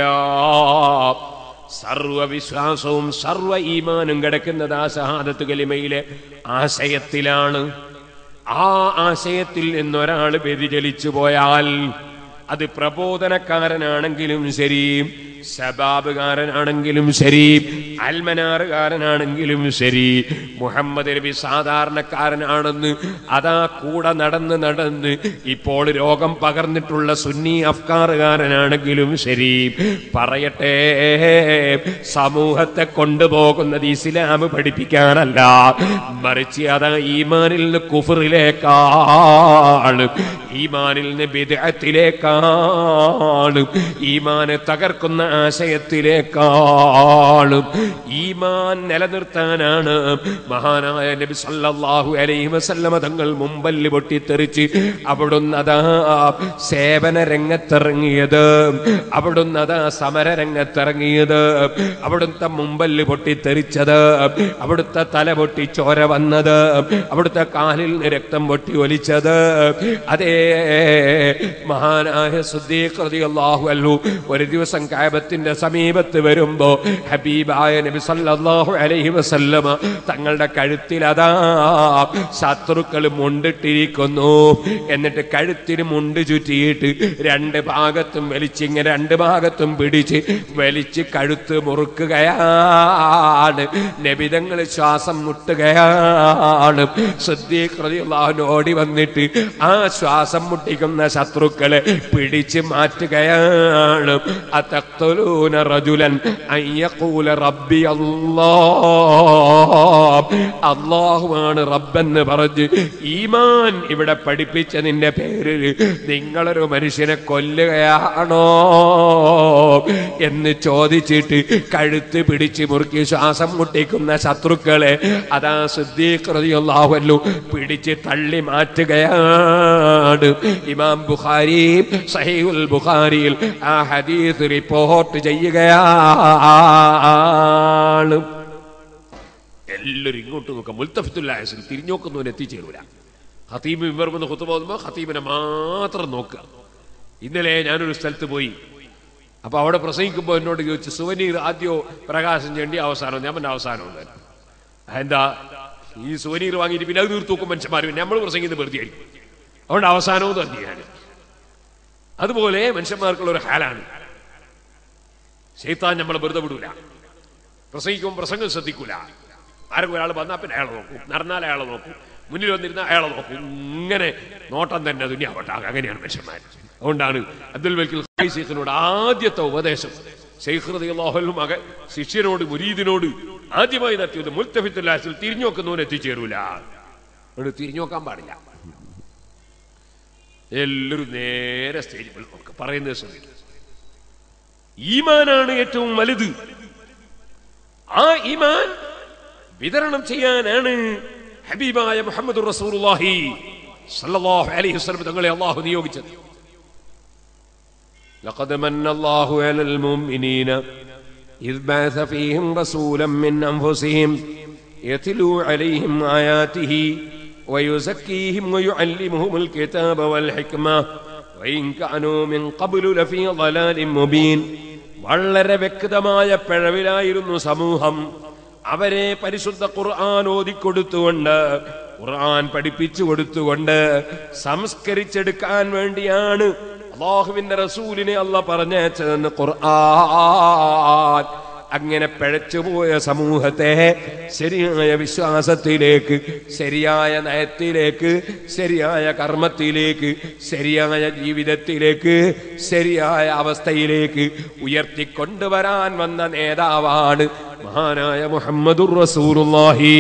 സർവ വിശ്വാസവും സർവ ഈമാനും കിടക്കുന്നത് ആ ഷഹാദത്ത് കലിമയിലെ ആശയത്തിലാണ് ആ ആശയത്തിൽ നിന്നൊരാൾ വ്യതിചലിച്ചു പോയാൽ അത് പ്രബോധനക്കാരനാണെങ്കിലും ശരി ശബാബുകാരനാണെങ്കിലും ശരി അൽമനാറുകാരനാണെങ്കിലും ശരി മുഹമ്മദ് നബി സാധാരണക്കാരനാണെന്ന് അതാ കൂടെ നടന്ന് നടന്ന് ഇപ്പോൾ രോഗം പകർന്നിട്ടുള്ള സുന്നി അഫ്കാറുകാരനാണെങ്കിലും ശരി പറയട്ടെ സമൂഹത്തെ കൊണ്ടുപോകുന്നത് ഇസ്ലാം പഠിപ്പിക്കാനല്ല മറിച്ച് അതാ ഈമാനിൽ നിന്ന് കുഫറിലേക്കാണ് ഈമാനിൽ നിന്ന് ബിദഅത്തിലേക്കാണ് ഈമാനെ തകർക്കുന്ന ആശയത്തിലേക്കാണ് ഈമാൻ നിലനിർത്താനാണ് മഹാനായ നബി സല്ലല്ലാഹു അലൈഹി വസല്ലമ തങ്ങൾ മുമ്പല്ല് പൊട്ടിത്തെറിച്ച് അവിടുന്ന് അതാ സേവന രംഗത്തിറങ്ങിയത് അവിടുന്ന് അതാ സമര രംഗത്തിറങ്ങിയത് അവിടുത്തെ മുമ്പല്ല് പൊട്ടിത്തെറിച്ചത് അവിടുത്തെ തല പൊട്ടി ചോര വന്നത് അവിടുത്തെ കാലിൽ നിന്ന് രക്തം പൊട്ടി ഒലിച്ചത് അതേ മഹാനായ സുദ്ദീഖ് റളിയല്ലാഹു അൻഹു ഒരു ദിവസം കാബത്തിന്റെ സമീപത്ത് വരുമ്പോ ഹബീബായ നബി സല്ലല്ലാഹു അലൈഹി വസല്ലമ തങ്ങളുടെ കഴുത്തിൽ അതാ ശത്രുക്കൾ മുണ്ടിട്ടിരിക്കുന്നു എന്നിട്ട് കഴുത്തിന് മുണ്ട് ചുറ്റിയിട്ട് രണ്ട് ഭാഗത്തും വലിച്ചിങ്ങനെ രണ്ട് ഭാഗത്തും പിടിച്ച് വലിച്ച് കഴുത്ത് മുറുക്കുകയാണ് നബിതങ്ങൾ ശ്വാസം മുട്ടുകയാണ് സിദ്ദീഖ് റളിയല്ലാഹു അൻഹു ഓടി വന്നിട്ട് ആ ശ്വാസം മുട്ടിക്കുന്ന ശത്രുക്കളെ പിടിച്ച് മാറ്റുകയാണ് അതഖ്തുലൂന റജുലൻ അൻ യഖൂല റബ്ബി അല്ലാഹ് അല്ലാഹുവാണ് റബ്ബെന്ന് പറഞ്ഞ് ഈമാൻ ഇവിടെ പഠിപ്പിച്ചതിന്റെ പേരിൽ നിങ്ങളൊരു മനുഷ്യനെ കൊല്ലുകയാണോ എന്ന് ചോദിച്ചിട്ട് കഴുത്ത് പിടിച്ച് മുറുക്കി ശ്വാസം മുട്ടിക്കുന്ന ശത്രുക്കളെ അതാ സിദ്ദീഖ് റളിയല്ലാഹു അൻഹു പിടിച്ച് തള്ളി മാറ്റുകയാണ് ഇമാം ബുഖാരി സഹീഹുൽ ബുഖാരിയിൽ ആ ഹദീസ് റിപ്പോർട്ട് ചെയ്യുകയാണ് എല്ലാവരും ഇങ്ങോട്ട് നോക്കാം മുൽത്തഫിത്തുല്ലായസിൽ തിരിഞ്ഞോക്കുന്നവന് എത്തിച്ചേരൂല ഹത്തീബ് വിവർമെന്ന് കുത്തുപോകുമ്പോൾ ഹത്തീബിനെ മാത്രം നോക്കുക ഇന്നലെ ഞാനൊരു സ്ഥലത്ത് പോയി അപ്പൊ അവിടെ പ്രസംഗിക്കുമ്പോൾ എന്നോട് ചോദിച്ചു സുവനീർ ആദ്യോ പ്രകാശം ചെയ്യേണ്ടി അവസാനം ഞാൻ പറഞ്ഞ അവസാനം എന്താ ഈ സുവനീർ വാങ്ങിയിട്ട് പിന്നെ അത് തീർത്തൂക്കും മനുഷ്യന്മാർ നമ്മൾ പ്രസംഗിക്കുന്നത് വെറുതെ ആയിരിക്കും അതുകൊണ്ട് അവസാനവും തന്നെ ഞാൻ അതുപോലെ മനുഷ്യന്മാർക്കുള്ള ഒരു ഹാലാണ് ശൈത്താൻ നമ്മളെ വെറുതെ വിടൂല പ്രസംഗിക്കുമ്പോൾ പ്രസംഗം ശ്രദ്ധിക്കൂല ആരെങ്കിലും ഒരാൾ വന്നാൽ പിന്നെ അയാളെ നോക്കും നടന്നാൽ അയാളെ നോക്കും മുന്നിൽ വന്നിരുന്ന അയാളെ നോക്കും ഇങ്ങനെ നോട്ടം തന്നെ ദുനിയാവട്ടെ അങ്ങനെയാണ് മനുഷ്യന്മാർ അതുകൊണ്ടാണ് അബ്ദുൽ വൽക്കിൽ ഷെയ്ഖിനോട് ആദ്യത്തെ ഉപദേശം ഷെയ്ഖ് റളിയല്ലാഹു മകൻ ശിഷ്യനോട് മുരീദിനോട് ആദ്യമായി നടത്തിയത് മുൽത്തഫിത്തുല്ലാസിൽ തിരിഞ്ഞു നോക്കുന്നവൻ എത്തിച്ചേരൂല അതുകൊണ്ട് തിരിഞ്ഞു നോക്കാൻ പാടില്ല എല്ലാവരും നേരെ സ്റ്റേജിൽ നോക്കുക പറയുന്നത് ശ്രമിക്കും ഈമാനാണ് ഏറ്റവും വലുത് ആ ഈമാൻ വിതരണം ചെയ്യാനാണ് ഹബീബായ മുഹമ്മദ് റസൂലുള്ളാഹി സല്ലല്ലാഹു അലൈഹി വസല്ലം തങ്ങളെ അള്ളാഹു നിയോഗിച്ചത് لقد من الله على المؤمنين إذ بعث فيهم رسولا من أنفسهم يتلو عليهم آياته ويزكيهم ويعلمهم الكتاب والحكمة وإن كانوا من قبل لفي ضلال مبين വളരെ വ്യക്തമായ പിഴവിലായിരുന്നു സമൂഹം അവരെ പരിശുദ്ധ ഖുർആൻ ഓതിക്കൊടുത്തുകൊണ്ട് ഖുർആൻ പഠിപ്പിച്ചു കൊടുത്തുകൊണ്ട് സംസ്കരിച്ചെടുക്കാൻ വേണ്ടിയാണ് അള്ളാഹുവിന്റെ റസൂലിനെ അല്ല പറഞ്ഞതെന്ന് ഖുർആൻ അങ്ങനെ പിഴച്ചുപോയ സമൂഹത്തെ ശരിയായ വിശ്വാസത്തിലേക്ക് ശരിയായ നയത്തിലേക്ക് ശരിയായ കർമ്മത്തിലേക്ക് ശരിയായ ജീവിതത്തിലേക്ക് ശരിയായ അവസ്ഥയിലേക്ക് ഉയർത്തിക്കൊണ്ടുവരാൻ വന്ന നേതാവാണ് മഹാനായ മുഹമ്മദുർ റസൂലുള്ളാഹി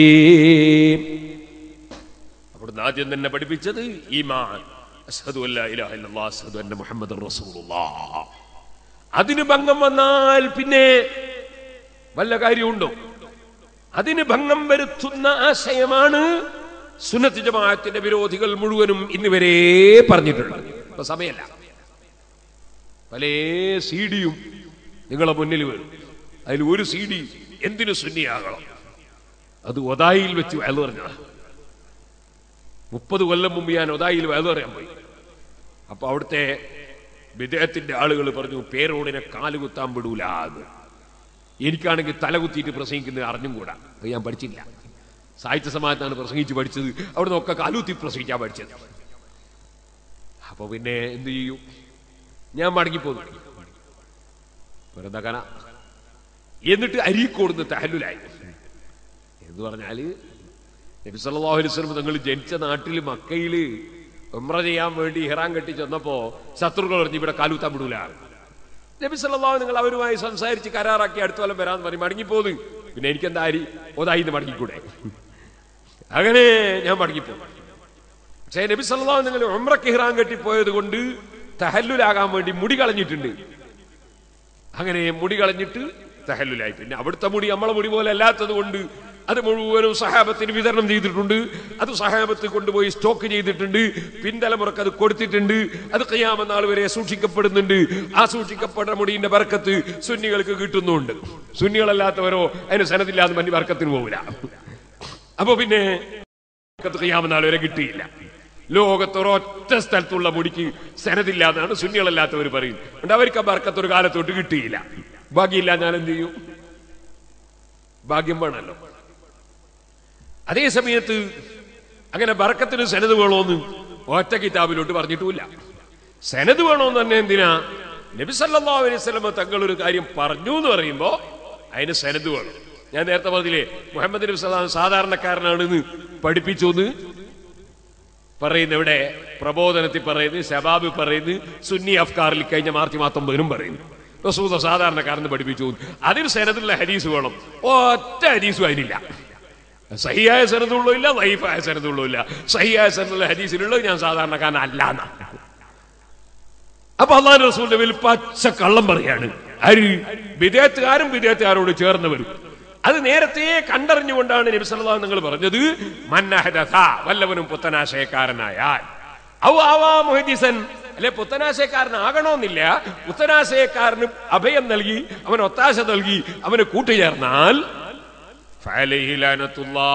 അവിടുന്ന് ആദ്യം തന്നെ പഠിപ്പിച്ചത് ഈമാൻ അസ്ഹദു അല്ലാ ഇലാഹ ഇല്ലല്ലാഹ് അസ്ഹദു അന്ന മുഹമ്മദുർ റസൂലുള്ളാഹ് അതിന് ഭംഗം വന്നാൽ പിന്നെ വല്ല കാര്യമുണ്ടോ അതിന് ഭംഗം വരുത്തുന്ന ആശയമാണ് സുന്നത്ത് ജമാഅത്തിന്റെ വിരോധികൾ മുഴുവനും ഇന്ന് വരെ പറഞ്ഞിട്ടുള്ളത് ഇപ്പൊ സമയമല്ല പല സി ഡിയും നിങ്ങളെ മുന്നിൽ വരും അതിൽ ഒരു സി ഡി എന്തിനു സുന്നിയാകണം അത് ഒതായിൽ വെച്ച് വയലു പറഞ്ഞതാ മുപ്പത് കൊല്ലം മുമ്പ് ഞാൻ ഒതായിൽ വയലു പറയാൻ പോയി അപ്പൊ അവിടുത്തെ വിദേഹത്തിന്റെ ആളുകൾ പറഞ്ഞു പേരോടിനെ കാലുകുത്താൻ വിടൂല എന്ന് എനിക്കാണെങ്കിൽ തലകുത്തിയിട്ട് പ്രസംഗിക്കുന്നത് അറിഞ്ഞും കൂടാ അത് ഞാൻ പഠിച്ചില്ല സാഹിത്യ സമാജത്താണ് പ്രസംഗിച്ച് പഠിച്ചത് അവിടെ നിന്നൊക്കെ കാലുകുത്തി പ്രസംഗിക്കാൻ പഠിച്ചത് അപ്പൊ പിന്നെ എന്ത് ചെയ്യും ഞാൻ മടങ്ങിപ്പോന്നു വെറുതെ കന എന്നിട്ട് അരീക്കോടുന്ന് തഹല്ലുലായി എന്ന് പറഞ്ഞാല് നബി സല്ലല്ലാഹു അലൈഹി വസല്ലം തങ്ങൾ ജനിച്ച നാട്ടിൽ മക്കയിൽ ഉംറ ചെയ്യാൻ വേണ്ടി ഇഹ്റാൻ കെട്ടി ചെന്നപ്പോ ശത്രുക്കൾ പറഞ്ഞു ഇവിടെ കാലൂത്താൻ വിടൂല നബി സല്ലല്ലാഹു നിങ്ങൾ അവരുമായി സംസാരിച്ച് കരാറാക്കി അടുത്ത കൊല്ലം വരാന്ന് പറഞ്ഞ് മടങ്ങിപ്പോന്ന് പിന്നെ എനിക്കെന്താ അരി ഒതായിന്ന് മടങ്ങിക്കൂടെ അങ്ങനെ ഞാൻ മടങ്ങിപ്പോ പക്ഷേ നബി സല്ലല്ലാഹു നിങ്ങൾ ഉംറക്ക് ഇഹ്റാൻ കെട്ടി പോയത് കൊണ്ട് തഹല്ലുലാകാൻ വേണ്ടി മുടി കളഞ്ഞിട്ടുണ്ട് അങ്ങനെ മുടി കളഞ്ഞിട്ട് തഹല്ലുലായി പിന്നെ അവിടുത്തെ മുടി നമ്മളെ മുടി പോലെ അല്ലാത്തത് കൊണ്ട് അത് മുഴുവനും സഹാബത്തിന് വിതരണം ചെയ്തിട്ടുണ്ട് അത് സഹാബത്ത് കൊണ്ടുപോയി സ്റ്റോക്ക് ചെയ്തിട്ടുണ്ട് പിൻതലമുറക്ക് അത് കൊടുത്തിട്ടുണ്ട് അത് കയ്യാമ നാൾ വരെ സൂക്ഷിക്കപ്പെടുന്നുണ്ട് ആ സൂക്ഷിക്കപ്പെട്ട മുടിയുടെ ബർക്കത്ത് സുന്നികൾക്ക് കിട്ടുന്നുണ്ട് സുന്നികളല്ലാത്തവരോ അതിന് സനത്തില്ലാതെ മഞ്ഞ് ബർക്കത്തിന് പോകില്ല അപ്പൊ പിന്നെ ബർക്കത്ത് കയ്യാമ നാൾ വരെ കിട്ടിയില്ല ലോകത്ത് ഒരൊറ്റ സ്ഥലത്തുള്ള മുടിക്ക് സനതില്ലാന്നാണ് സുന്നികളല്ലാത്തവർ പറയും അതുകൊണ്ട് അവർക്ക് ആ ബർക്കത്ത് ഒരു കാലത്തോട്ട് കിട്ടിയില്ല ഭാഗ്യമില്ല ഞാൻ എന്ത് ചെയ്യും ഭാഗ്യം വേണമല്ലോ അതേ സമയത്ത് അങ്ങനെ ബർക്കത്തിന് സെനത് വേണോന്ന് ഒറ്റ കിതാബിലോട്ട് പറഞ്ഞിട്ടുമില്ല സെനത് വേണോന്ന് തന്നെ എന്തിനാ നബി സല്ലല്ലാഹു അലൈഹി വസല്ലമ തങ്ങൾ ഒരു കാര്യം പറഞ്ഞു എന്ന് പറയുമ്പോ അതിന് സെനത് വേണം ഞാൻ നേരത്തെ പറഞ്ഞില്ലേ മുഹമ്മദ് നബി സല്ലല്ലാഹു അലൈഹി വസല്ലം സാധാരണക്കാരനാണെന്ന് പഠിപ്പിച്ചു എന്ന് പറയുന്നു ഇവിടെ പ്രബോധനത്തിൽ പറയുന്നു ശബാബ് പറയുന്നു സുന്നി അഫ്കാറിൽ കഴിഞ്ഞ മാർച്ച് മാത്തൊമ്പതിനും പറയുന്നു റസൂദ സാധാരണക്കാരന് പഠിപ്പിച്ചു അതിന് സെനതുള്ള ഹരീസ് വേണം ഒറ്റ ഹരീസും അതിനില്ല സഹിയായ സനതുള്ളൂ ഇല്ല വൈഫായ സനതുള്ളൂ ഇല്ല സഹിയായ സനതുള്ള ഹരീസിലുള്ള ഞാൻ സാധാരണക്കാരനല്ല എന്നാ അപ്പൊ അള്ളാഹ് റസൂലിന്റെ മേൽ പച്ച കള്ളം പറയാണ് ആര് വിദേഹത്തുകാരും വിദേഹത്തുകാരോട് ചേർന്നവരും അത് നേരത്തെ കണ്ടറിഞ്ഞുകൊണ്ടാണ് നബി സല്ലല്ലാഹു നിങ്ങൾ പറഞ്ഞത് മന്നഹദഥ വല്ലവനും പുത്തനാശയക്കാരനായാൽ ഔ ആവാ മുഹദ്ദിസൻ അല്ലെ പുത്തനാശയക്കാരനാകണമെന്നില്ല പുത്തനാശയക്കാരന് അഭയം നൽകി അവൻ ഒത്താശ നൽകി അവന് കൂട്ടുചേർന്നാൽ ഫഅലൈഹി ലാനത്തുല്ലാ.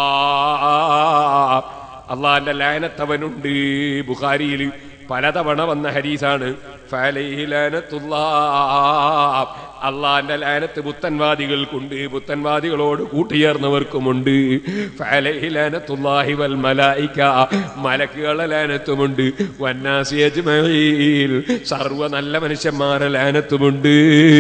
അള്ളാന്റെ ലാനത്തവനുണ്ട് ബുഖാരിയിൽ പലതവണ വന്ന ഹരീസാണ് ഫഅലൈഹി ലാനത്തുല്ലാ. അള്ളാന്റെ ലാനത്ത് പുത്തൻവാദികൾക്കുണ്ട് പുത്തൻവാദികളോട് കൂട്ടിയേർന്നവർക്കുമുണ്ട് ഫഅലൈഹി ലാനത്തുല്ലാഹി വൽ മലായിക മലക്കുകളെ ലാനത്തുമുണ്ട് വന്നാസി അജ്മഈൻ സർവ്വ നല്ല മനുഷ്യന്മാരെ ലാനത്തുമുണ്ട്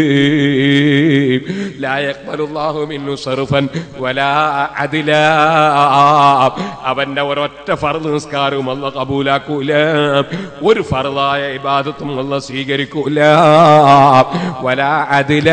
ലാ യഖ്ബലുല്ലാഹു മിന്നു സർഫൻ വലാ അദിലാ അവന്റെ ഒരൊറ്റ ഫർദ് നിസ്കാരവും അല്ല കബൂലാക്കൂല ഒരു ഫർദായ ഇബാദത്തും അല്ല സ്വീകരിക്കൂല വലാ അദില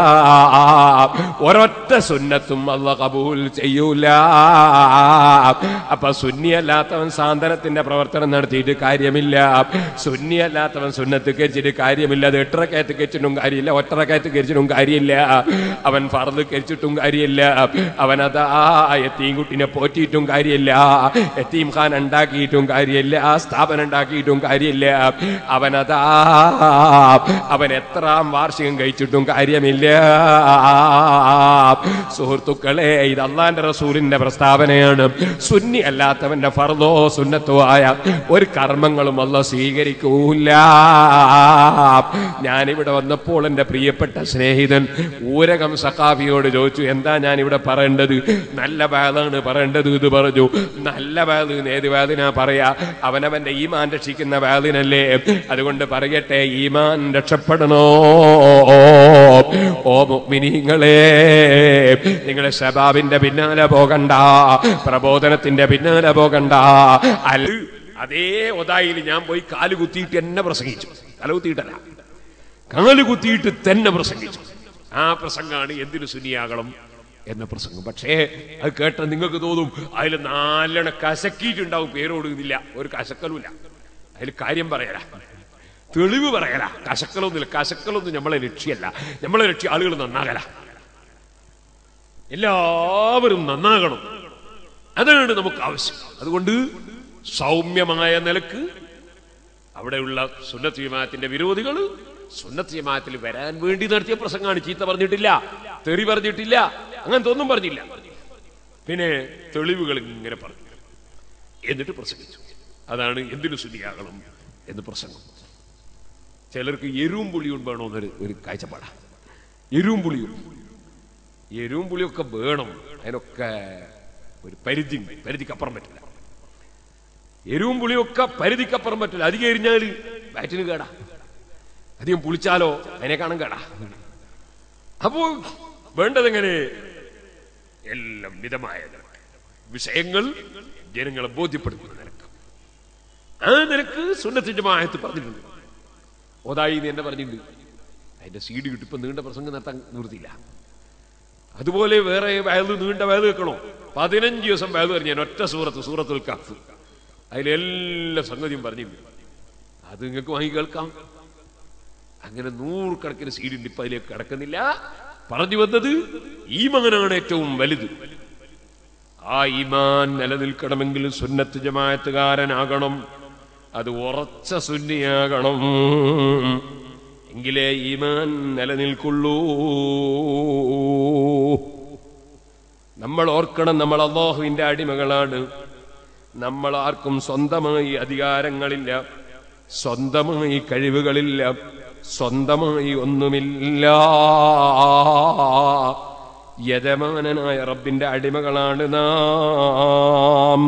ഒരൊറ്റ സുന്നത്തും അല്ല കബൂൽ ചെയ്യൂല അപ്പൊ സുന്നിയല്ലാത്തവൻ സാന്ത്വനത്തിന്റെ പ്രവർത്തനം നടത്തിയിട്ട് കാര്യമില്ല സുന്നിയല്ലാത്തവൻ സുന്നത്ത് കഴിച്ചിട്ട് കാര്യമില്ല അത് എട്ടറക്കയത്ത് കഴിച്ചിട്ടും കാര്യമില്ല ഒറ്ററക്കയത്ത് കഴിച്ചിട്ടും കാര്യമില്ല അവൻ ഫറന്ന് കഴിച്ചിട്ടും കാര്യമില്ല അവൻ അതാ എത്തീം കുട്ടിനെ പോറ്റിയിട്ടും കാര്യമില്ല എത്തീം ഖാൻ ഉണ്ടാക്കിയിട്ടും കാര്യമില്ല സ്ഥാപനം ഉണ്ടാക്കിയിട്ടും കാര്യമില്ല അവനതാ അവൻ എത്രാം വാർഷികം കഴിച്ചിട്ടും കാര്യമില്ല സുഹൃത്തുക്കളെ ഇത് അള്ളാന്റെ റസൂലിന്റെ പ്രസ്താവനയാണ് സുന്നി അല്ലാത്തവന്റെ ഫർദോ സുന്നത്തോ ആയ ഒരു കർമ്മങ്ങളും അല്ല സ്വീകരിക്കൂല ഞാനിവിടെ വന്നപ്പോൾ എന്റെ പ്രിയപ്പെട്ട സ്നേഹിതൻ ഊരകം സഖാഫിയോട് ചോദിച്ചു എന്താ ഞാൻ ഇവിടെ പറയേണ്ടത് നല്ല വേദാണ് പറയേണ്ടത് ഇത് പറഞ്ഞു നല്ല വേദ ഏത് വേദന പറയാ അവനവന്റെ ഈമാൻ രക്ഷിക്കുന്ന വേദനല്ലേ അതുകൊണ്ട് പറയട്ടെ ഈമാൻ രക്ഷപ്പെടണോ ഓ മുഅ്മിനീങ്ങളെ നിങ്ങളെ ശബാബിന്റെ പിന്നാലെ പോകണ്ട പ്രബോധനത്തിന്റെ പിന്നാലെ പോകണ്ട അൽ അതേ ഒതായിൽ ഞാൻ പോയി കാല് കുത്തിയിട്ട് എന്നെ പ്രസംഗിച്ചു തല കുത്തിയിട്ടല്ല കാല് കുത്തിയിട്ട് തന്നെ പ്രസംഗിച്ചു ആ പ്രസംഗമാണ് എന്തിനു സുനിയാകണം എന്ന പ്രസംഗം പക്ഷേ അത് കേട്ട നിങ്ങൾക്ക് തോന്നും അതിൽ നാലെണ്ണ കസക്കിയിട്ടുണ്ടാവും പേരോടുന്നില്ല ഒരു കസക്കലുമില്ല അതിൽ കാര്യം പറയല തെളിവ് പറയല കശക്കലൊന്നുമില്ല കശക്കലൊന്നും നമ്മളെ ലക്ഷ്യമല്ല നമ്മളെ ലക്ഷ്യം ആളുകൾ നന്നാകല എല്ലാവരും നന്നാകണം അതാണ് നമുക്ക് ആവശ്യം അതുകൊണ്ട് സൗമ്യമായ നിലക്ക് അവിടെയുള്ള സുന്നത്ത് ജമാഅത്തിന്റെ വിരോധികൾ സുന്നത്ത് ജമാഅത്തിൽ വരാൻ വേണ്ടി നടത്തിയ പ്രസംഗമാണ് ചീത്ത പറഞ്ഞിട്ടില്ല തെറി പറഞ്ഞിട്ടില്ല അങ്ങനത്തെ ഒന്നും പറഞ്ഞില്ല പിന്നെ തെളിവുകൾ ഇങ്ങനെ പറഞ്ഞു എന്നിട്ട് പ്രസംഗിച്ചു അതാണ് എന്തിനു ശുദ്ധിയാകണം എന്ന് പ്രസംഗം ചിലർക്ക് എരിവും പുളിയും വേണമെന്നൊരു ഒരു കാഴ്ചപ്പാടാ എരിവും പുളിയും എരിവും പുളിയൊക്കെ വേണം അതിനൊക്കെ ഒരു പരിധി ഉണ്ട്. പരിധിക്കപ്പുറം പറ്റില്ല എരിവും പുളിയൊക്കെ പരിധിക്കപ്പുറം പറ്റില്ല അധികം എരിഞ്ഞാൽ വയറ്റിന് കേടാ അധികം പുളിച്ചാലോ അതിനെ കാണാൻ കേടാ അപ്പോ വേണ്ടതെങ്ങനെ എല്ലാം മിതമായ നിലക്ക് വിഷയങ്ങൾ ജനങ്ങളെ ബോധ്യപ്പെടുത്തുന്ന നിലക്ക് ആ നിലക്ക് സുന്നത്ത് ജമാഅത്ത് പറഞ്ഞിട്ടുണ്ട് ഓതായി എന്ന് എന്നെ പറഞ്ഞിട്ടുണ്ട് അതിന്റെ സീഡ് കിട്ടിപ്പോ നീണ്ട പ്രസംഗം നടത്താൻ നിർത്തിയില്ല അതുപോലെ വേറെ വയല് നീണ്ട വയല് വെക്കണോ പതിനഞ്ച് ദിവസം വയല് പറഞ്ഞു ഞാൻ ഒറ്റ സൂറത്ത് സൂറത്തുൽ കഫ് അതിലെല്ലാ സംഗതിയും പറഞ്ഞിട്ടുണ്ട് അത് നിങ്ങൾക്ക് വാങ്ങി കേൾക്കാം അങ്ങനെ നൂറുകണക്കിന് സീഡുണ്ട് ഇപ്പൊ അതിലേക്ക് കിടക്കുന്നില്ല പറഞ്ഞു വന്നത് ഈമാനാണ് ഏറ്റവും വലുത് ആ ഈമാൻ നിലനിൽക്കണമെങ്കിൽ സുന്നത്ത് ജമായത്തുകാരനാകണം അത് ഉറച്ച സുന്നിയാകണം എങ്കിലേ ഈമാൻ നിലനിൽക്കുള്ളൂ നമ്മൾ ഓർക്കണം നമ്മൾ അള്ളാഹുവിന്റെ അടിമകളാണ് നമ്മൾ ആർക്കും സ്വന്തമായി അധികാരങ്ങളില്ല സ്വന്തമായി കഴിവുകളില്ല സ്വന്തമായി ഒന്നുമില്ല യജമാനനായ റബ്ബിന്റെ അടിമകളാണ് നാം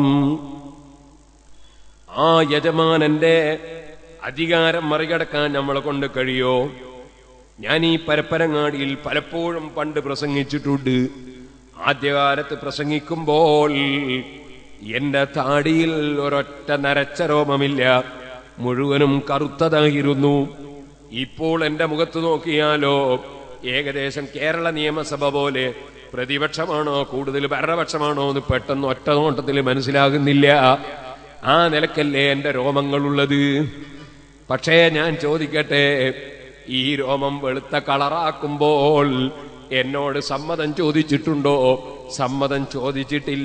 ആ യജമാനന്റെ അധികാരം മറികടക്കാൻ നമ്മളെ കൊണ്ട് കഴിയോ ഞാൻ ഈ പരപ്പരങ്ങാടിയിൽ പലപ്പോഴും പണ്ട് പ്രസംഗിച്ചിട്ടുണ്ട് ആദ്യകാലത്ത് പ്രസംഗിക്കുമ്പോൾ എന്റെ താടിയിൽ ഒരൊറ്റ നരച്ച രോമമില്ല മുഴുവനും കറുത്തതായിരുന്നു ഇപ്പോൾ എന്റെ മുഖത്ത് നോക്കിയാലോ ഏകദേശം കേരള നിയമസഭ പോലെ പ്രതിപക്ഷമാണോ കൂടുതൽ ഭരണപക്ഷമാണോ എന്ന് പെട്ടെന്ന് ഒറ്റ നോട്ടത്തിൽ മനസ്സിലാകുന്നില്ല ആ നിലക്കല്ലേ എന്റെ രോമങ്ങളുള്ളത് പക്ഷേ ഞാൻ ചോദിക്കട്ടെ ഈ രോമം വെളുത്ത കളറാക്കുമ്പോൾ എന്നോട് സമ്മതം ചോദിച്ചിട്ടുണ്ടോ സമ്മതം ചോദിച്ചിട്ടില്ല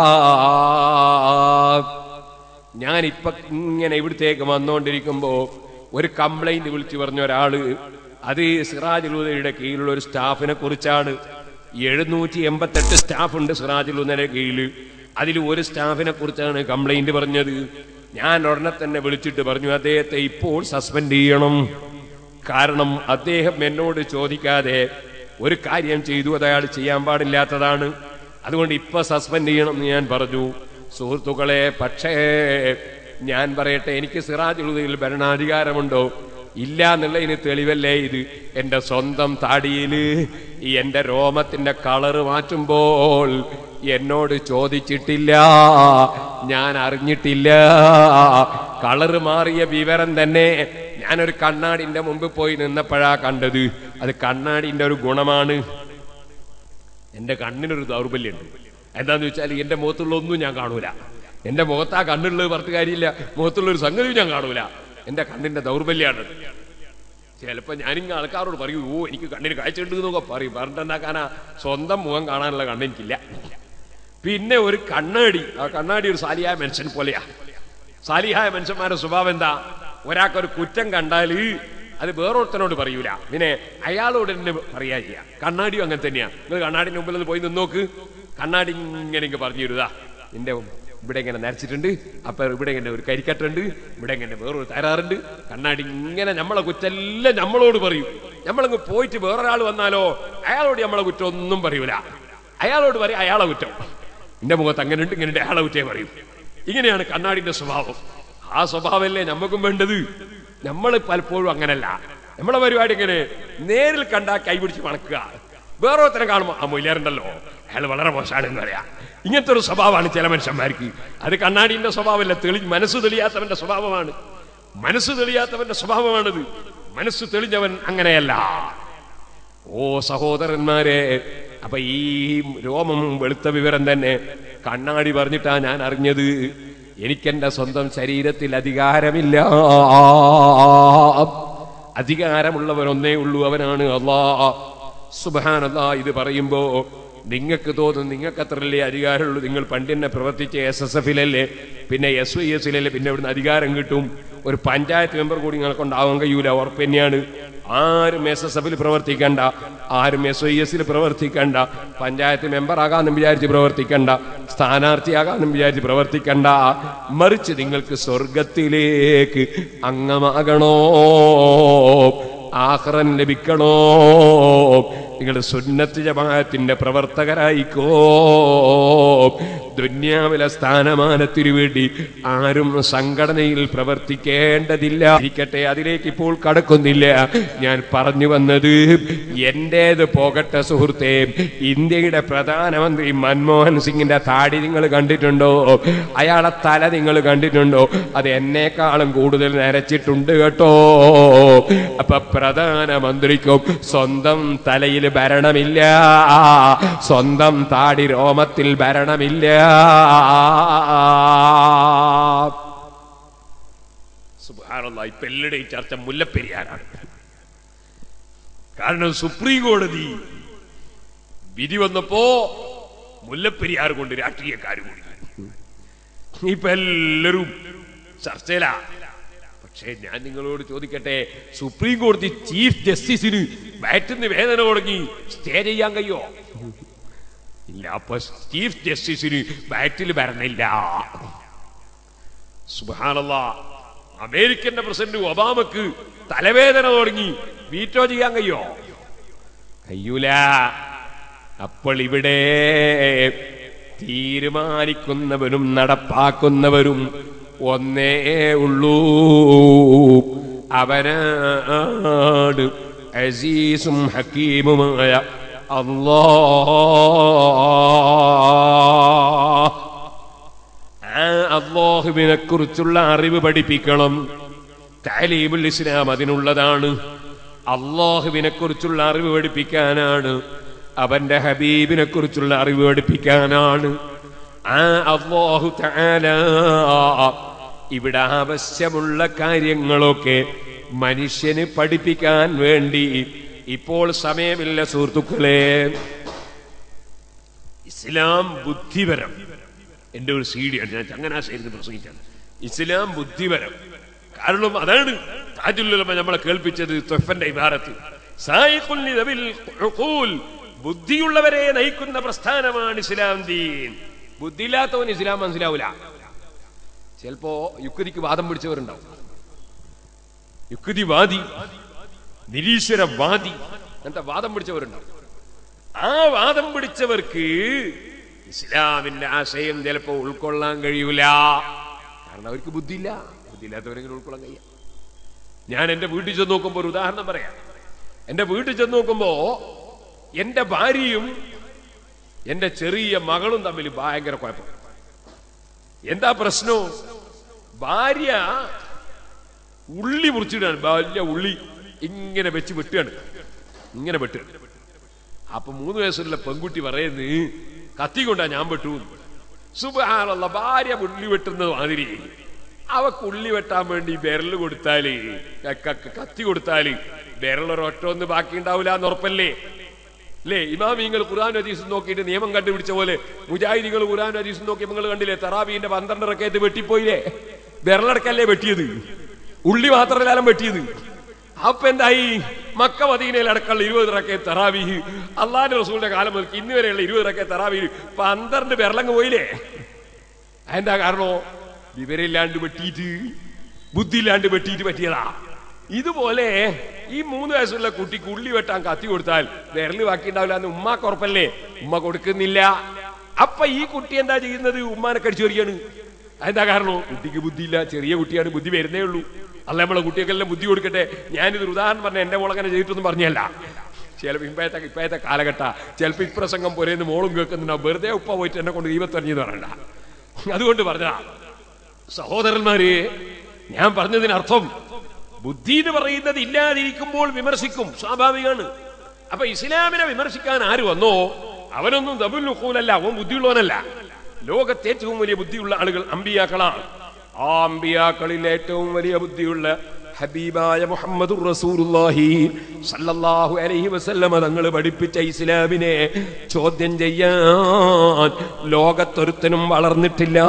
ഞാനിപ്പൊ ഇങ്ങനെ ഇവിടത്തേക്ക് വന്നുകൊണ്ടിരിക്കുമ്പോ ഒരു കംപ്ലൈന്റ് വിളിച്ചു പറഞ്ഞ ഒരാള് അത് സിറാജ് ലൂതയുടെ കീഴിലുള്ള ഒരു സ്റ്റാഫിനെ കുറിച്ചാണ് എഴുന്നൂറ്റി എൺപത്തെട്ട് സ്റ്റാഫ് ഉണ്ട് സിറാജ് ലൂതയുടെ കീഴിൽ അതിൽ ഒരു സ്റ്റാഫിനെ കുറിച്ചാണ് കംപ്ലൈന്റ് പറഞ്ഞത് ഞാൻ ഉടനെ തന്നെ വിളിച്ചിട്ട് പറഞ്ഞു അദ്ദേഹത്തെ ഇപ്പോൾ സസ്പെൻഡ് ചെയ്യണം കാരണം അദ്ദേഹം എന്നോട് ചോദിക്കാതെ ഒരു കാര്യം ചെയ്തു അത് അയാൾ ചെയ്യാൻ പാടില്ലാത്തതാണ് അതുകൊണ്ട് ഇപ്പൊ സസ്പെൻഡ് ചെയ്യണം എന്ന് ഞാൻ പറഞ്ഞു സുഹൃത്തുക്കളെ പക്ഷേ ഞാൻ പറയട്ടെ എനിക്ക് സിറാജ് ഉള്ളതിൽ ഭരണാധികാരമുണ്ടോ ഇല്ല എന്നുള്ളതിന് തെളിവല്ലേ ഇത് എന്റെ സ്വന്തം താടിയില് ഈ എന്റെ രോമത്തിന്റെ കളറ് മാറ്റുമ്പോൾ എന്നോട് ചോദിച്ചിട്ടില്ല ഞാൻ അറിഞ്ഞിട്ടില്ല കളറ് മാറിയ വിവരം തന്നെ ഞാനൊരു കണ്ണാടിന്റെ മുമ്പ് പോയി നിന്നപ്പോഴാ കണ്ടത് അത് കണ്ണാടിന്റെ ഒരു ഗുണമാണ് എന്റെ കണ്ണിനൊരു ദൗർബല്യമുണ്ട് എന്താന്ന് വെച്ചാൽ എന്റെ മുഖത്തുള്ള ഒന്നും ഞാൻ കാണൂല എന്റെ മുഖത്ത് ആ കണ്ണുള്ളത് പറഞ്ഞ കാര്യമില്ല മുഖത്തുള്ള ഒരു സംഗതിയും ഞാൻ കാണൂല എന്റെ കണ്ണിന്റെ ദൗർബല്യമാണ് ചിലപ്പോ ഞാനിങ്ങ ആൾക്കാരോട് പറയൂ ഓ എനിക്ക് കണ്ണിന് കാഴ്ചയുണ്ട് എന്നൊക്കെ പറയും പറഞ്ഞിട്ടുണ്ടാക്കാനാ സ്വന്തം മുഖം കാണാനുള്ള കണ്ണെനിക്കില്ല പിന്നെ ഒരു കണ്ണാടി ആ കണ്ണാടി ഒരു സാലിയായ മനുഷ്യൻ പോലെയാ സാലിഹായ മനുഷ്യന്മാരുടെ സ്വഭാവം എന്താ ഒരാൾക്കൊരു കുറ്റം കണ്ടാല് അത് വേറൊരുത്തനോട് പറയൂല പിന്നെ അയാളോട് തന്നെ പറയാ ചെയ്യാ കണ്ണാടിയും അങ്ങനെ തന്നെയാ നിങ്ങൾ കണ്ണാടിന്റെ മുമ്പിൽ ഒന്ന് പോയി നിന്നോക്ക് കണ്ണാടി ഇങ്ങനെ ഇങ്ങ് പറഞ്ഞു തരുതാ നിന്റെ ഇവിടെ ഇങ്ങനെ നരച്ചിട്ടുണ്ട് അപ്പൊ ഇവിടെ ഇങ്ങനെ ഒരു കരിക്കട്ടുണ്ട് ഇവിടെ ഇങ്ങനെ വേറൊരു തരാറുണ്ട് കണ്ണാടി ഇങ്ങനെ നമ്മളെ കുറ്റെല്ലാം നമ്മളോട് പറയും നമ്മളങ്ങ് പോയിട്ട് വേറൊരാൾ വന്നാലോ അയാളോട് നമ്മളെ കുറ്റം ഒന്നും പറയൂല അയാളോട് പറയും അയാളെ കുറ്റം എന്റെ മുഖത്ത് അങ്ങനെ ഉണ്ട് ഇങ്ങനെ ഉണ്ട്, അയാളെ കുറ്റേ പറയും ഇങ്ങനെയാണ് കണ്ണാടിന്റെ സ്വഭാവം ആ സ്വഭാവമല്ലേ നമുക്കും വേണ്ടത് നമ്മൾ പലപ്പോഴും അങ്ങനല്ല നമ്മളെ പരിപാടി ഇങ്ങനെ നേരിൽ കണ്ടാ കൈപിടിച്ച് മണക്കുക വേറൊരുത്തനെ കാണുമ്പോ ആ മൊയിലേറുണ്ടല്ലോ അയാൾ വളരെ മോശമാണ് എന്ന് പറയാ ഇങ്ങനത്തെ ഒരു സ്വഭാവമാണ് ചില മനുഷ്യന്മാർക്ക് അത് കണ്ണാടിന്റെ സ്വഭാവമല്ല തെളി മനസ്സ് തെളിയാത്തവന്റെ സ്വഭാവമാണ് മനസ്സ് തെളിയാത്തവന്റെ സ്വഭാവമാണത് മനസ്സ് തെളിഞ്ഞവൻ അങ്ങനെയല്ല ഓ സഹോദരന്മാരെ അപ്പൊ ഈ രോമം വെളുത്ത വിവരം തന്നെ കണ്ണാടി പറഞ്ഞിട്ടാ ഞാൻ അറിഞ്ഞത് എനിക്കെന്റെ സ്വന്തം ശരീരത്തിൽ അധികാരമില്ല അധികാരമുള്ളവരൊന്നേ ഉള്ളൂ അവനാണ് അള്ളാ സുബാനല്ലാ ഇത് പറയുമ്പോ നിങ്ങൾക്ക് തോന്നും നിങ്ങൾക്ക് അത്രല്ലേ അധികാരമുള്ളൂ നിങ്ങൾ പണ്ടിന്നെ പ്രവർത്തിച്ച എസ് എസ് എഫിലല്ലേ പിന്നെ എസ് വൈ എസിലല്ലേ പിന്നെ ഇവിടുന്ന് അധികാരം കിട്ടും ഒരു പഞ്ചായത്ത് മെമ്പർ കൂടി നിങ്ങളെ കൊണ്ടാവാൻ കഴിയൂല ഉറപ്പ് തന്നെയാണ് ആരും എസ് എസ് എഫിൽ പ്രവർത്തിക്കണ്ട ആരും എസ് ഐ എസിൽ പ്രവർത്തിക്കണ്ട പഞ്ചായത്ത് മെമ്പർ ആകാനും വിചാരിച്ച് പ്രവർത്തിക്കണ്ട സ്ഥാനാർത്ഥിയാകാനും വിചാരിച്ച് പ്രവർത്തിക്കണ്ട മറിച്ച് നിങ്ങൾക്ക് സ്വർഗത്തിലേക്ക് അംഗമാകണോ ആഹ്റൻ ലഭിക്കണോ നിങ്ങളുടെ സുന്നത്ത് ജമാഅത്തിന്റെ പ്രവർത്തകരായിക്കോ ദുന്യാവിലെ സ്ഥാനമാനത്തിനു വേണ്ടി ആരും സംഘടനയിൽ പ്രവർത്തിക്കേണ്ടതില്ല ഇരിക്കട്ടെ അതിലേക്ക് ഇപ്പോൾ കടക്കുന്നില്ല ഞാൻ പറഞ്ഞു വന്നത് എന്റേത് പോകട്ടെ സുഹൃത്തെ ഇന്ത്യയുടെ പ്രധാനമന്ത്രി മൻമോഹൻ സിംഗിന്റെ താടി നിങ്ങൾ കണ്ടിട്ടുണ്ടോ അയാളെ തല നിങ്ങൾ കണ്ടിട്ടുണ്ടോ അത് എന്നെക്കാളും കൂടുതൽ നരച്ചിട്ടുണ്ട് കേട്ടോ അപ്പൊ പ്രധാനമന്ത്രിക്കും സ്വന്തം തലയിൽ ഭരണമില്ല സ്വന്തം താടി രോമത്തിൽ ഭരണമില്ല സുബ്ഹാനല്ലാഹ്, ഇപ്പൊ എല്ലാവരുടെയും ചർച്ച മുല്ലപ്പെരിയാറാണ് കാരണം സുപ്രീം കോടതി വിധി വന്നപ്പോ മുല്ലപ്പെരിയാർ കൊണ്ട് രാഷ്ട്രീയക്കാർ കൂടി ഇപ്പൊ എല്ലാവരും ചർച്ചയിലാ പക്ഷേ ഞാൻ നിങ്ങളോട് ചോദിക്കട്ടെ സുപ്രീം കോടതി ചീഫ് ജസ്റ്റിസിന് വയറ്റുന്ന വേദന തുടങ്ങി സ്റ്റേ ചെയ്യാൻ കഴിയോ ഇല്ല അപ്പൊ ചീഫ് ജസ്റ്റിസിന് വയറ്റിൽ വരണില്ല സുബാനല്ല അമേരിക്കന്റെ പ്രസിഡന്റ് ഒബാമക്ക് തലവേദന തുടങ്ങി വീറ്റോ ചെയ്യാൻ കഴിയോ കഴിയൂല അപ്പോൾ ഇവിടെ തീരുമാനിക്കുന്നവരും നടപ്പാക്കുന്നവരും ഒന്നേ ഉള്ളൂ അവനാണ് അസീസും ഹക്കീമുമായ അല്ലാ ആ അള്ളാഹുവിനെ കുറിച്ചുള്ള അറിവ് പഠിപ്പിക്കണം താലീമുൽ ഇസ്ലാം അതിനുള്ളതാണ് അള്ളാഹുവിനെ കുറിച്ചുള്ള അറിവ് പഠിപ്പിക്കാനാണ് അവന്റെ ഹബീബിനെ കുറിച്ചുള്ള അറിവ് പഠിപ്പിക്കാനാണ് ആ അള്ളാഹു തആല ഇവിടെ ആവശ്യമുള്ള കാര്യങ്ങളൊക്കെ മനുഷ്യന് പഠിപ്പിക്കാൻ വേണ്ടി ഇപ്പോൾ സമയമില്ല സുഹൃത്തുക്കളെ ഇസ്ലാം ബുദ്ധിപരം എന്റെ ഒരു സീഡിയാണ് ഞാൻ ചങ്ങനാശ്ശേരി പ്രസംഗിച്ചാണ് ഇസ്ലാം ബുദ്ധിപരം കാരണം അതാണ് താജുല്ലുലമ നമ്മളെ കേൾപ്പിച്ചത് തൊഫന്റെ ഇബാറത്ത് സായിഖുൽ ലിദവിൽ ഉഖൂൽ. ബുദ്ധിയുള്ളവരെ നയിക്കുന്ന പ്രസ്ഥാനമാണ് ഇസ്ലാം ദീൻ ബുദ്ധിയില്ലാത്തവൻ ഇസ്ലാം മനസ്സിലാവൂല ചിലപ്പോ യുക്തിക്ക് വാദം പിടിച്ചവരുണ്ടാവും യുക്തിവാദി നിരീശ്വരവാദി അങ്ങനത്തെ വാദം പിടിച്ചവരുണ്ടാവും ആ വാദം പിടിച്ചവർക്ക് ഇസ്ലാമിന്റെ ആശയം ചിലപ്പോ ഉൾക്കൊള്ളാൻ കഴിയൂല കാരണം അവർക്ക് ബുദ്ധിയില്ല ബുദ്ധിയില്ലാത്തവരെങ്കിലും ഉൾക്കൊള്ളാൻ കഴിയാം ഞാൻ എന്റെ വീട്ടിൽ ചെന്ന് നോക്കുമ്പോ ഒരു ഉദാഹരണം പറയാം എന്റെ വീട്ടിൽ ചെന്ന് നോക്കുമ്പോ എന്റെ ഭാര്യയും എന്റെ ചെറിയ മകളും തമ്മിൽ ഭയങ്കര കുഴപ്പം എന്താ പ്രശ്നം ഭാര്യ ഉള്ളി മുറിച്ചിടാണ് വലിയ ഉള്ളി ഇങ്ങനെ വെച്ച് വെട്ടുകയാണ് ഇങ്ങനെ വെട്ടുകയാണ് അപ്പൊ മൂന്ന് വയസ്സുള്ള പെൺകുട്ടി പറയുന്നത് കത്തി കൊണ്ടാ ഞാൻ വെട്ടു സുബാനുള്ള ഭാര്യ ഉള്ളി വെട്ടുന്നത് മാതിരി അവക്ക് ഉള്ളി വെട്ടാൻ വേണ്ടി വിരല് കൊടുത്താല് ക- ക- കത്തി കൊടുത്താല് വിരലൊരൊറ്റ ഒന്ന് ബാക്കി ഉണ്ടാവില്ല എന്ന് ഉറപ്പല്ലേ അല്ലേ ഇമാമിങ്ങൾ ഖുർആൻ ഹദീസ് നോക്കിയിട്ട് നിയമം കണ്ടുപിടിച്ച പോലെ മുജാഹിദികൾ ഖുർആൻ ഹദീസ് നോക്കി നിങ്ങൾ കണ്ടില്ലേ തറാബീന്റെ പന്ത്രണ്ട് റക്കയത്ത് വെട്ടിപ്പോയില്ലേ വിരലടക്കല്ലേ വെട്ടിയത് ഉള്ളി മാത്രമല്ല വെട്ടിയത് അപ്പൊ എന്തായി മക്ക മദീനയിൽ അടക്കമുള്ള ഇരുപത് റക്കെ തറാവീഹ് അള്ളാന്റെ റസൂലിന്റെ കാലം മുതൽ ഇന്ന് വരെയുള്ള ഇരുപത് റക്കെ തറാവീഹ് പന്ത്രണ്ട് വിരലങ്ങ് പോയില്ലേ അതിന്റെ കാരണോ വിവരമില്ലാണ്ട് വെട്ടിയിട്ട് ബുദ്ധിയില്ലാണ്ട് വെട്ടിയിട്ട് പറ്റിയതാ ഇതുപോലെ ഈ മൂന്ന് വയസ്സുള്ള കുട്ടിക്ക് ഉള്ളി വെട്ടാൻ കത്തി കൊടുത്താൽ വിരല് ബാക്കി ഉണ്ടാവില്ല എന്ന് ഉമ്മാക്ക് ഉറപ്പല്ലേ ഉമ്മ കൊടുക്കുന്നില്ല അപ്പൊ ഈ കുട്ടി എന്താ ചെയ്യുന്നത് ഉമ്മാനെ കടിച്ചു വരികയാണ് അതെന്താ കാരണം കുട്ടിക്ക് ബുദ്ധിയില്ല ചെറിയ കുട്ടിയാണ് ബുദ്ധി വരുന്നേ ഉള്ളൂ അല്ല നമ്മളെ കുട്ടികൾക്കെല്ലാം ബുദ്ധി കൊടുക്കട്ടെ ഞാനിതൊരു ഉദാഹരണം പറഞ്ഞ എന്റെ മോളങ്ങനെ ചെയ്തിട്ടൊന്നും പറഞ്ഞല്ല ചിലപ്പോ ഇപ്പോഴത്തെ ഇപ്പോഴത്തെ കാലഘട്ട ചിലപ്പോ ഇപ്രസംഗം പോരേന്ന് മോളും കേൾക്കുന്നുണ്ടാവും വെറുതെ ഉപ്പ പോയിട്ട് എന്നെ കൊണ്ട് ദൈവത്തറിഞ്ഞെന്ന് പറയണ്ട അതുകൊണ്ട് പറഞ്ഞതാ സഹോദരന്മാരെ ഞാൻ പറഞ്ഞതിനർത്ഥം ബുദ്ധി എന്ന് പറയുന്നത് ഇല്ലാതിരിക്കുമ്പോൾ വിമർശിക്കും സ്വാഭാവികമാണ് അപ്പൊ ഇസ്ലാമിനെ വിമർശിക്കാൻ ആര് വന്നോ അവനൊന്നും ദബുൽ നുഖൂലല്ല അവൻ ബുദ്ധിയുള്ളവനല്ല ലോകത്തെ ഏറ്റവും വലിയ ബുദ്ധിയുള്ള ആളുകൾ അമ്പിയാക്കളാണ് ആ അമ്പിയാക്കളിൽ ഏറ്റവും വലിയ ബുദ്ധിയുള്ള ഹബീബായ മുഹമ്മദ് റസൂലുള്ളാഹി സല്ലല്ലാഹു അലൈഹി വസല്ലമ തങ്ങൾ പഠിപ്പിച്ച ഇസ്ലാമിനെ ചോദ്യം ചെയ്യാൻ ലോകത്തൊരുത്തനും വളർന്നിട്ടില്ല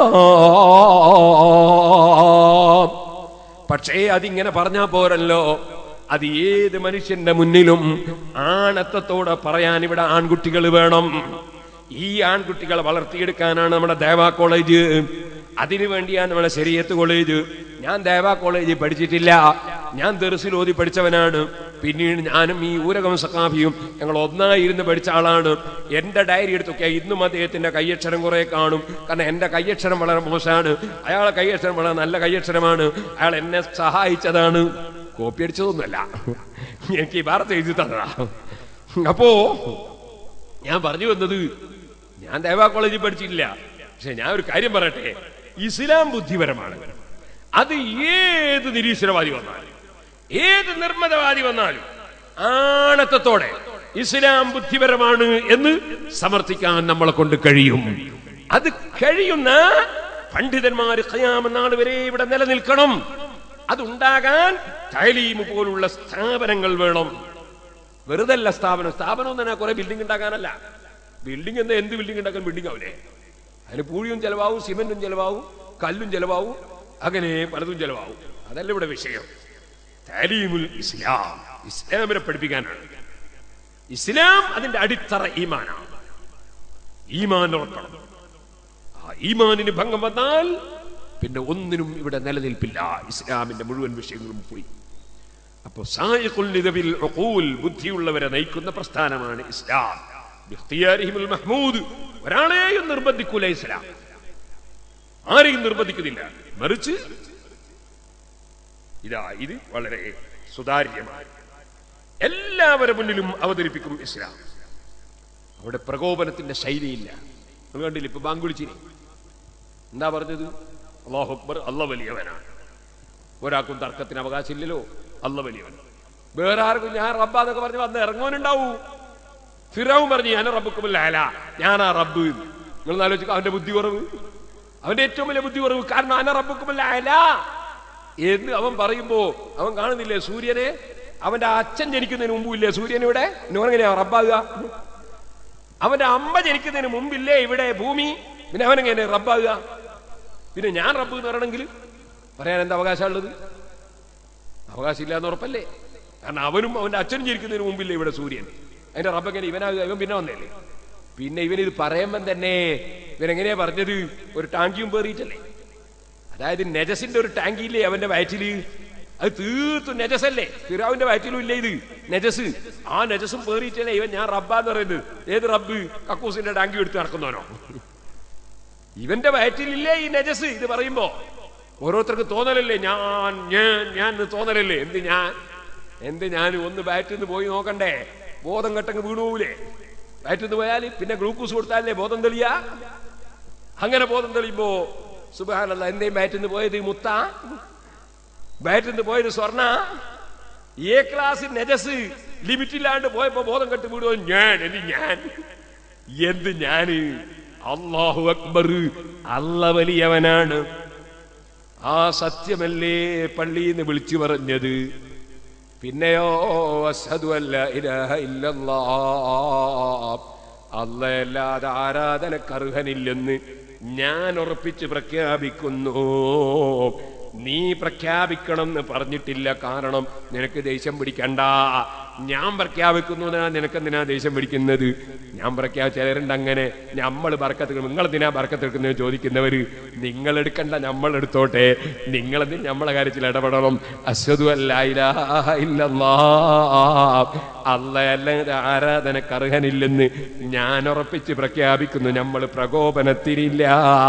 പക്ഷേ അതിങ്ങനെ പറഞ്ഞാ പോരല്ലോ അത് ഏത് മനുഷ്യന്റെ മുന്നിലും ആണത്തത്തോടെ പറയാൻ ഇവിടെ ആൺകുട്ടികൾ വേണം ഈ ആൺകുട്ടികളെ വളർത്തിയെടുക്കാനാണ് നമ്മുടെ ദേവാ കോളേജ് അതിനു വേണ്ടിയാണ് നമ്മുടെ ശരീരത്ത് കോളേജ് ഞാൻ ദേവാ കോളേജിൽ പഠിച്ചിട്ടില്ല ഞാൻ ദർസിൽ ഓതി പഠിച്ചവനാണ് പിന്നീട് ഞാനും ഈ ഊരകം സഖാഫിയും ഞങ്ങൾ ഒന്നായി ഇരുന്ന് പഠിച്ച ആളാണ് എന്റെ ഡയറി എടുത്തൊക്കെ ഇന്നും അദ്ദേഹത്തിന്റെ കയ്യക്ഷരം കുറെ കാണും കാരണം എന്റെ കയ്യക്ഷരം വളരെ മോശമാണ് അയാളെ കയ്യക്ഷരം വളരെ നല്ല കയ്യക്ഷരമാണ് അയാൾ എന്നെ സഹായിച്ചതാണ് കോപ്പി അടിച്ചതൊന്നുമല്ല എനിക്ക് ഈ വാർത്ത എഴുതി തന്നതാ അപ്പോ ഞാൻ പറഞ്ഞു വന്നത് ഞാൻ ദേവാ കോളേജിൽ പഠിച്ചിട്ടില്ല പക്ഷെ ഞാൻ ഒരു കാര്യം പറയട്ടെ ഇസ്ലാം ബുദ്ധിപരമാണ് അത് ഏത് നിരീശ്വരവാദി വന്നാലും ഏത് നിർമ്മതവാദി വന്നാലും ആണത്തത്തോടെ ഇസ്ലാം ബുദ്ധിപരമാണ് എന്ന് സമർത്ഥിക്കാൻ നമ്മളെ കൊണ്ട് കഴിയും അത് കഴിയുന്ന പണ്ഡിതന്മാര് ഖയാമെന്നാൾ വരെ ഇവിടെ നിലനിൽക്കണം അതുണ്ടാകാൻ തൈലീമ് പോലുള്ള സ്ഥാപനങ്ങൾ വേണം വെറുതെ അല്ല സ്ഥാപനം സ്ഥാപനം തന്നെ കുറെ ബിൽഡിംഗ് ഉണ്ടാക്കാനല്ല ബിൽഡിംഗ് എന്താ എന്ത് ബിൽഡിംഗ് ഉണ്ടാക്കാൻ ബിൽഡിംഗ് ആവില്ലേ അതിന് പൂഴിയും ചെലവാവും സിമെന്റും ചെലവാവും കല്ലും ചെലവാവും അങ്ങനെ പലതും ചെലവാവും അതല്ല ഇവിടെ വിഷയം താലീമുൽ ഇസ്ലാം ഇസ്ലാമിനെ പഠിപ്പിക്കാനാണ് ഇസ്ലാം അതിന്റെ അടിത്തറ ഈമാനാണ് ഈമാൻ ഉറക്കണം ആ ഈമാനിന് ഭംഗം വന്നാൽ പിന്നെ ഒന്നിനും ഇവിടെ നിലനിൽപ്പില്ല ഇസ്ലാമിന്റെ മുഴുവൻ വിഷയങ്ങളും പോയി അപ്പോ സായിഖുൽ നിദബിൽ ഉഖൂൽ ബുദ്ധിയുള്ളവരെ നയിക്കുന്ന പ്രസ്ഥാനമാണ് ഇസ്ലാം ബിഖ്തിയാരിഹിമുൽ മഹ്മൂദ് ഒരാളെയും നിർബന്ധിക്കൂല ഇസ്ലാം ആരെയും നിർബന്ധിക്കുന്നില്ല മറിച്ച് ഇതാ ഇത് വളരെ സുതാര്യമാണ് എല്ലാവരുടെ മുന്നിലും അവതരിപ്പിക്കും ഇസ്ലാം അവിടെ പ്രകോപനത്തിന്റെ ശൈലിയില്ല നിങ്ങൾ കണ്ടില്ല ഇപ്പൊ ബാങ്കുളിച്ചിനെ എന്താ പറഞ്ഞത് അള്ളാഹു അക്ബർ അല്ല വലിയവനാണ് ഒരാൾക്കും തർക്കത്തിന് അവകാശമില്ലല്ലോ അല്ല വലിയവൻ വേറെ ആർക്കും ഞാൻ റബ്ബാന്നൊക്കെ പറഞ്ഞ് വന്ന് ഇറങ്ങുവാനുണ്ടാവൂ ഫിറാവും പറഞ്ഞു ഞാൻ റബ്ബുക്കുമല്ല അല ഞാനാ റബ്ബ് നിങ്ങൾ ആലോചിക്കും അവന്റെ ബുദ്ധി കുറവ് അവന്റെ ഏറ്റവും വലിയ ബുദ്ധി കുറവ് കാരണം അന റബ്ബുക്കുമല്ല അല എന്ന് അവൻ പറയുമ്പോ അവൻ കാണുന്നില്ലേ സൂര്യനെ അവന്റെ അച്ഛൻ ജനിക്കുന്നതിന് മുമ്പില്ലേ സൂര്യൻ ഇവിടെ എങ്ങനെയാ റബ്ബാകുക അവന്റെ അമ്മ ജനിക്കുന്നതിന് മുമ്പില്ലേ ഇവിടെ ഭൂമി പിന്നെ അവനെങ്ങനെ റബ്ബാകുക പിന്നെ ഞാൻ റബ്ബ് എന്ന് പറയണമെങ്കിൽ പറയാൻ എന്താ അവകാശമുള്ളത് അവകാശമില്ല എന്ന് ഉറപ്പല്ലേ കാരണം അവനും അവന്റെ അച്ഛനും ജനിക്കുന്നതിന് മുമ്പില്ലേ ഇവിടെ സൂര്യൻ അതിന്റെ റബ്ബ് എങ്ങനെ ഇവനാകുക ഇവൻ പിന്നെ വന്നല്ലേ പിന്നെ ഇവൻ ഇത് പറയുമ്പം തന്നെ ഇവൻ എങ്ങനെയാ പറഞ്ഞത് ഒരു ടാങ്കിയും പേറിയിട്ടല്ലേ അതായത് നെജസിന്റെ ഒരു ടാങ്കിയില്ലേ അവന്റെ വയറ്റില് അത് തീർത്തും നെജസല്ലേ ഫിറാവിന്റെ വയറ്റിലും ഇല്ലേ ഇത് നെജസ് ആ നെജസും പേറിയിട്ടല്ലേ ഇവൻ ഞാൻ റബ്ബാന്ന് പറയുന്നത് ഏത് റബ്ബ് കക്കൂസിന്റെ ടാങ്കി എടുത്ത് നടക്കുന്നവനോ ഇവന്റെ വയറ്റിലില്ലേ ഈ നെജസ് ഇത് പറയുമ്പോ ഓരോരുത്തർക്ക് തോന്നലല്ലേ ഞാൻ ഞാൻ ഞാൻ എന്ന് തോന്നലല്ലേ എന്ത് ഞാൻ എന്ത് ഞാൻ ഒന്ന് ബാറ്റിൽ നിന്ന് പോയി നോക്കണ്ടേ ബോധം കെട്ടങ്ങ് വീണു പോകൂലേ ബാറ്റിൽ നിന്ന് പോയാൽ പിന്നെ ഗ്ലൂക്കോസ് കൊടുത്താലേ ബോധം തെളിയ അങ്ങനെ ബോധം തെളിയുമ്പോ സുബാനല്ല എന്തേയും ബാറ്റിൽ നിന്ന് പോയത് മുത്ത ബാറ്റിൽ നിന്ന് പോയത് സ്വർണ എ ക്ലാസ് നെജസ് ലിമിറ്റില്ലാണ്ട് പോയപ്പോ ബോധം കെട്ട് വീടുവോ ഞാൻ എന്ത് ഞാൻ എന്ത് ഞാന് അള്ളാഹു അക്ബർ അല്ല വലിയവനാണ് ആ സത്യമല്ലേ പള്ളിയിൽ നിന്ന് വിളിച്ചു പറഞ്ഞത് പിന്നെയോ അസ്ഹദു അല്ല ഇലാഹ ഇല്ലല്ലാ അല്ലയല്ലാതെ ആരാധനക്കർഹനില്ലെന്ന് ഞാൻ ഉറപ്പിച്ച് പ്രഖ്യാപിക്കുന്നു നീ പ്രഖ്യാപിക്കണം എന്ന് പറഞ്ഞിട്ടില്ല കാരണം നിനക്ക് ദേഷ്യം പിടിക്കണ്ട ഞാൻ പ്രഖ്യാപിക്കുന്നു എന്നാ നിനക്കെന്തിനാ ദേഷ്യം പിടിക്കുന്നത് ഞാൻ പ്രഖ്യാപിച്ച ചിലരുണ്ട് അങ്ങനെ നമ്മൾ ബർക്കത്ത് നിങ്ങൾ എന്തിനാ ബർക്കത്ത് എടുക്കുന്നത് ചോദിക്കുന്നവര് നിങ്ങൾ എടുക്കണ്ട നമ്മൾ എടുത്തോട്ടെ നിങ്ങളെന്ത് നമ്മളെ കാര്യത്തിൽ ഇടപെടണം അസ്വതു അല്ല ആരാധനക്ക് അർഹനില്ലെന്ന് ഞാൻ ഉറപ്പിച്ച് പ്രഖ്യാപിക്കുന്നു നമ്മൾ പ്രകോപനത്തിനില്ല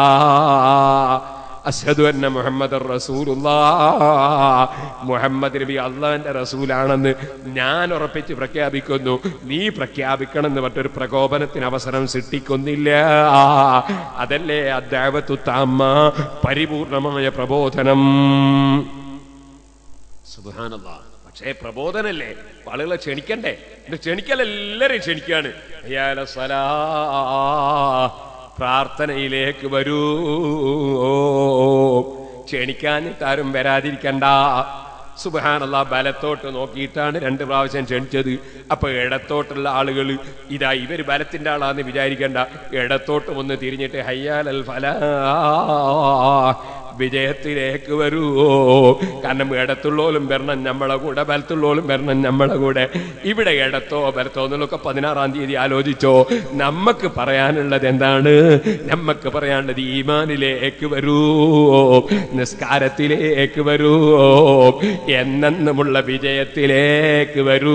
അഷ്ഹദു അന്ന മുഹമ്മദ് മുഹമ്മദ് നബി അള്ളാന്റെ റസൂലാണെന്ന് ഞാൻ ഉറപ്പിച്ച് പ്രഖ്യാപിക്കുന്നു നീ പ്രഖ്യാപിക്കണം എന്ന് പറഞ്ഞൊരു പ്രകോപനത്തിന് അവസരം സൃഷ്ടിക്കുന്നില്ല അതല്ലേ അദ്ദാവത്തു താമ്മ പരിപൂർണമായ പ്രബോധനം സുബ്ഹാനല്ലാ പക്ഷേ പ്രബോധനല്ലേ ആളുകളെ ക്ഷണിക്കണ്ടേ ഇത് ക്ഷണിക്കൽ എല്ലാരെയും ക്ഷണിക്കാണ് അയ്യാല സലാ പ്രാർത്ഥനയിലേക്ക് വരൂ ക്ഷണിക്കാനിട്ട് ആരും വരാതിരിക്കണ്ട സുബഹാനല്ല ബലത്തോട്ട് നോക്കിയിട്ടാണ് രണ്ട് പ്രാവശ്യം ക്ഷണിച്ചത് അപ്പൊ ഇടത്തോട്ടുള്ള ആളുകൾ ഇതാ ഇവര് ബലത്തിന്റെ ആളാന്ന് വിചാരിക്കണ്ട ഇടത്തോട്ടും ഒന്ന് തിരിഞ്ഞിട്ട് ഹയ്യാലൽ ഫല വിജയത്തിലേക്ക് വരൂ കാരണം ഇടത്തുള്ളോലും വരണം നമ്മളെ കൂടെ ബലത്തുള്ളോലും വരണം നമ്മളെ കൂടെ ഇവിടെ ഇടത്തോ ബലത്തോ എന്നുള്ളൊക്കെ പതിനാറാം തീയതി ആലോചിച്ചോ നമുക്ക് പറയാനുള്ളത് എന്താണ് നമുക്ക് പറയാനുള്ളത് ഈമാനിലേക്ക് വരൂ നിസ്കാരത്തിലേക്ക് വരൂ എന്നെന്നുമുള്ള വിജയത്തിലേക്ക് വരൂ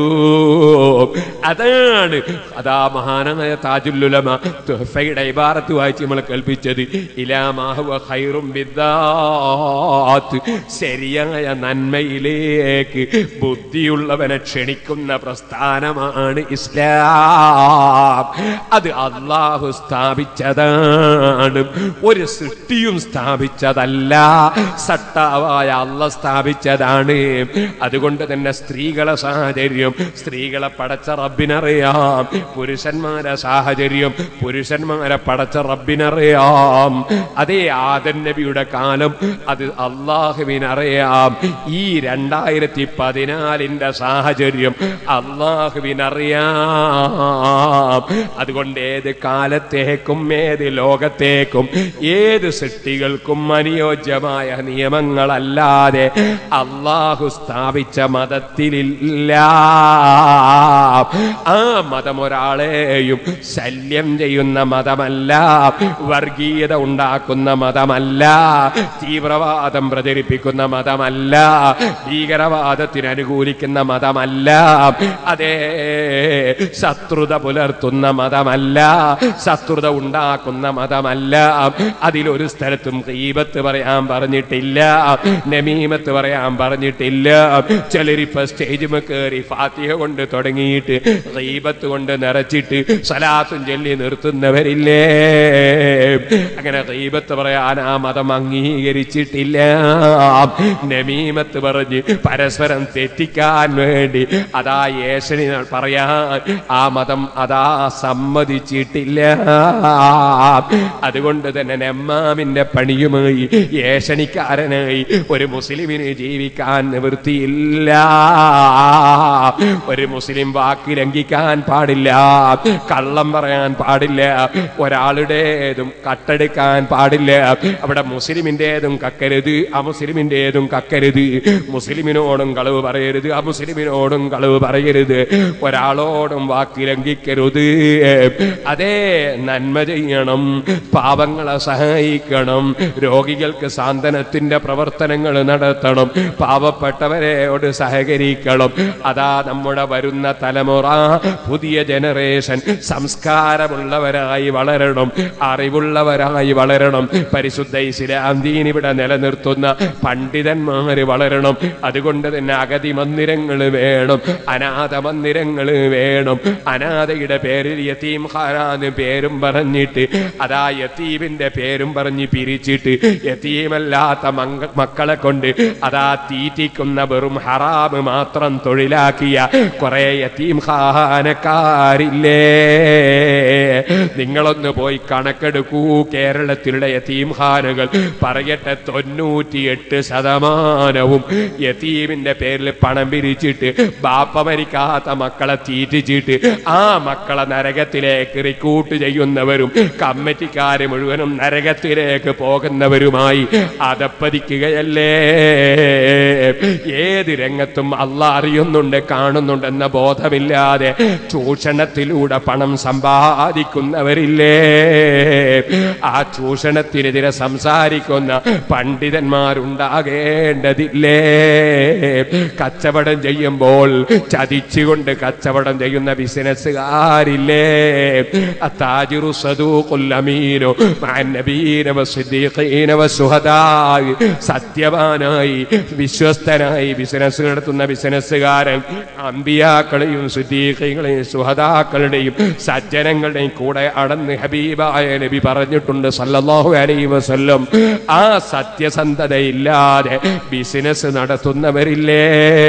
അതാണ് അതാ മഹാനായ താജുല്ലുലമ തുഹഫയുടെ ഇബാറത്ത് വായിച്ച് നമ്മൾ കൽപ്പിച്ചത് ഇലാമാഹുവ ഖൈറും ബിദ്ദാത്ത് ശരിയായ നന്മയിലേക്ക് ബുദ്ധിയുള്ളവനെ ക്ഷണിക്കുന്ന പ്രസ്ഥാനമാണ് ഇസ്ലാം അത് അള്ളാഹു സ്ഥാപിച്ചതാണ് ഒരു സൃഷ്ടിയും സ്ഥാപിച്ചതല്ല സട്ടാവായ അല്ല സ്ഥാപിച്ചതാണ് അതുകൊണ്ട് തന്നെ സ്ത്രീകളെ സാഹചര്യം സ്ത്രീകളെ പടച്ച റബ്ബിനറിയാം പുരുഷന്മാരെ സാഹചര്യം പുരുഷന്മാരെ പടച്ച റബ്ബിനറിയാം അതേ ആദൻ നബിയുടെ കാലം കാലം അത് അള്ളാഹുവിനറിയാം ഈ രണ്ടായിരത്തി പതിനാലിന്റെ സാഹചര്യം അള്ളാഹുവിനറിയാം അതുകൊണ്ട് ഏത് കാലത്തേക്കും ഏത് ലോകത്തേക്കും ഏത് സൃഷ്ടികൾക്കും അനുയോജ്യമായ നിയമങ്ങളല്ലാതെ അള്ളാഹു സ്ഥാപിച്ച മതത്തിലില്ല ആ മതം ഒരാളെയും ശല്യം ചെയ്യുന്ന മതമല്ല വർഗീയത ഉണ്ടാക്കുന്ന മതമല്ല തീവ്രവാദം പ്രചരിപ്പിക്കുന്ന മതമല്ല ഭീകരവാദത്തിന് അനുകൂലിക്കുന്ന മതമല്ല അതേ ശത്രുത പുലർത്തുന്ന മതമല്ല ശത്രുത ഉണ്ടാക്കുന്ന മതമല്ല അതിലൊരു സ്ഥലത്തും ഗീബത്ത് പറയാൻ പറഞ്ഞിട്ടില്ല നമീമത്ത് പറയാൻ പറഞ്ഞിട്ടില്ല ചിലരിപ്പോ സ്റ്റേജ് കയറി ഫാത്തിഹ കൊണ്ട് തുടങ്ങിയിട്ട് ഗീബത്ത് കൊണ്ട് നിറച്ചിട്ട് സലാത്തും ചൊല്ലി നിർത്തുന്നവരില്ലേ അങ്ങനെ ഗീബത്ത് പറയാൻ ആ മതം അംഗീകരിച്ചിട്ടില്ല നമീമത്ത് പറഞ്ഞ് പരസ്പരം തെറ്റിക്കാൻ വേണ്ടി അതാ യേശനി പറയാൻ ആ മതം അതാ സമ്മതിച്ചിട്ടില്ല അതുകൊണ്ട് തന്നെ നെമ്മാമിന്റെ പണിയുമായി ഏഷണിക്കാരനായി ഒരു മുസ്ലിമിന് ജീവിക്കാൻ നിവൃത്തിയില്ല ഒരു മുസ്ലിം വാക്ക് ലംഘിക്കാൻ പാടില്ല കള്ളം പറയാൻ പാടില്ല ഒരാളുടേതും കട്ടെടുക്കാൻ പാടില്ല അവിടെ മുസ്ലിമിൻ്റെതും കക്കരുത് അമുസ്ലിമിൻ്റെതും കക്കരുത് മുസ്ലിമിനോടും കളവ് പറയരുത് അമുസ്ലിമിനോടും കളവ് പറയരുത് ഒരാളോടും വാക്ക് ലംഘിക്കരുത് അതേ നന്മ ചെയ്യണം പാവങ്ങളെ സഹായിക്കണം രോഗികൾക്ക് സാന്ത്വനത്തിന്റെ പ്രവർത്തനങ്ങൾ നടത്തണം പാവപ്പെട്ടവരെയോട് സഹകരിക്കണം അതാ നമ്മുടെ വരുന്ന തലമുറ പുതിയ ജനറേഷൻ സംസ്കാരമുള്ളവരായി വളരണം അറിവുള്ളവരായി വളരണം പരിശുദ്ധ ഇസ്ലാം ദീൻ ഇവിടെ നിലനിർത്തുന്ന പണ്ഡിതന്മാര് വളരണം അതുകൊണ്ട് തന്നെ അഗതി മന്ദിരങ്ങൾ വേണം അനാഥ മന്ദിരങ്ങൾ വേണം അനാഥയുടെ പേരിൽ യതീം ഖാനാന്ന് പേരും പറഞ്ഞിട്ട് അതാ യതീമിന്റെ പേരും പറഞ്ഞ് പിരിച്ചിട്ട് യതീമല്ലാത്ത മങ്ക- മക്കളെ കൊണ്ട് അതാ തീറ്റിക്കുന്ന വെറും ഹറാമ് മാത്രം തൊഴിലാക്കിയ കുറെ യതീം ഖാനക്കാരില്ലേ നിങ്ങളൊന്ന് പോയി കണക്കെടുക്കൂ കേരളത്തിലുള്ള യതീം ഖാനുകൾ പറയട്ടെ തൊണ്ണൂറ്റിയെട്ട് ശതമാനവും യതീമിന്റെ പേരിൽ പണം പിരിച്ചിട്ട് ബാപ്പ മരിക്കാത്ത മക്കളെ തീറ്റിച്ചിട്ട് ആ മക്കളെ നരകത്തിലേക്ക് റിക്രൂട്ട് ചെയ്യുന്നവരും കമ്മിറ്റിക്കാര് മുഴുവനും നരകത്തിലേക്ക് പോകുന്നവരുമായി അതപ്പതിക്കുകയല്ലേ ഏത് രംഗത്തും അല്ല അറിയുന്നുണ്ട് കാണുന്നുണ്ടെന്ന ബോധമില്ലാതെ ചൂഷണത്തിലൂടെ പണം സമ്പാദിക്കുന്നവരില്ലേ ആ ചൂഷണത്തിനെതിരെ സംസാരിക്കുന്ന പണ്ഡിതന്മാരുണ്ടാകേണ്ടതില്ലേ കച്ചവടം ചെയ്യുമ്പോൾ ചതിച്ചുകൊണ്ട് കച്ചവടം ചെയ്യുന്ന ബിസിനസ്സുകാരില്ലേ അത്താജിറു സദൂഖുൽ അമീനു മഅൻ നബീന വസ്സിദ്ദീഖീന വസ്സുഹദാഇ സത്യവാനായി വിശ്വസ്തനായി ബിസിനസ് നടത്തുന്ന ബിസിനസ്സുകാരൻ അമ്പിയാക്കളെയും സുദ്ദീഖീങ്ങളെയും സുഹദാക്കളുടെയും സജ്ജനങ്ങളുടെയും കൂടെ അടന്ന് ഹബീബായ നബി പറഞ്ഞിട്ടുണ്ട് സല്ലല്ലാഹു അലൈഹി വസല്ലം ആ സത്യസന്ധതയില്ലാതെ ബിസിനസ് നടത്തുന്നവരില്ലേ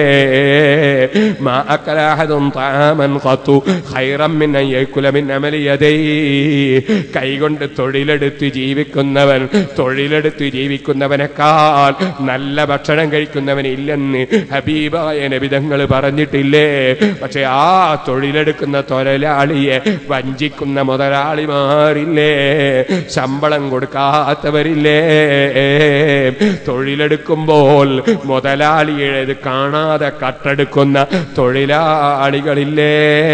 മാ അക്കല അഹദുൻ തആമൻ ഖത്തു ഖൈറൻ മിൻ അൻ യഅകുല മിൻ അമലി യദൈഹി കൈകൊണ്ട് തൊഴിലെടുത്ത് ജീവിക്കുന്നവൻ തൊഴിലെടുത്ത് ജീവിക്കുന്നവനേക്കാൾ നല്ല ഭക്ഷണം കഴിക്കുന്നവൻ ഇല്ലെന്ന് ഹബീബായ നബിതങ്ങൾ പറഞ്ഞിട്ടില്ലേ പക്ഷെ ആ തൊഴിലെടുക്കുന്ന തൊഴിലാളിയെ വഞ്ചിക്കുന്ന മുതലാളിമാരില്ലേ ശമ്പളം കൊടുക്കാത്തവരില്ലേ തൊഴിലെടുക്കുമ്പോൾ മുതലാളിയെ ഇത് കാണാതെ കട്ടെടുക്കുന്ന തൊഴിലാളികളില്ലേ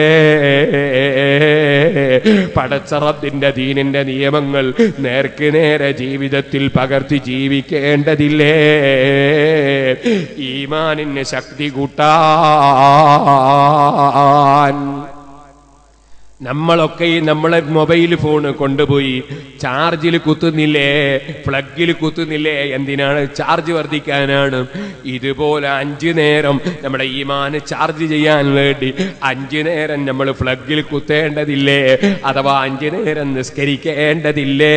പടച്ചറത്തിന്റെ ദീനിന്റെ നിയമങ്ങൾ നേർക്ക് നേരെ ജീവിതത്തിൽ പകർത്തി ജീവിക്കേണ്ടതില്ലേ ഈമാനിന് ശക്തി കൂട്ടാൻ നമ്മളൊക്കെ ഈ നമ്മളെ മൊബൈൽ ഫോൺ കൊണ്ടുപോയി ചാർജിൽ കുത്തുന്നില്ലേ പ്ലഗിൽ കുത്തുന്നില്ലേ എന്തിനാണ് ചാർജ് വർദ്ധിക്കാനാണ് ഇതുപോലെ അഞ്ചു നേരം നമ്മുടെ ഈമാന് ചാർജ് ചെയ്യാൻ വേണ്ടി അഞ്ചു നേരം നമ്മൾ പ്ലഗിൽ കുത്തേണ്ടതില്ലേ അഥവാ അഞ്ചു നേരം നിസ്കരിക്കേണ്ടതില്ലേ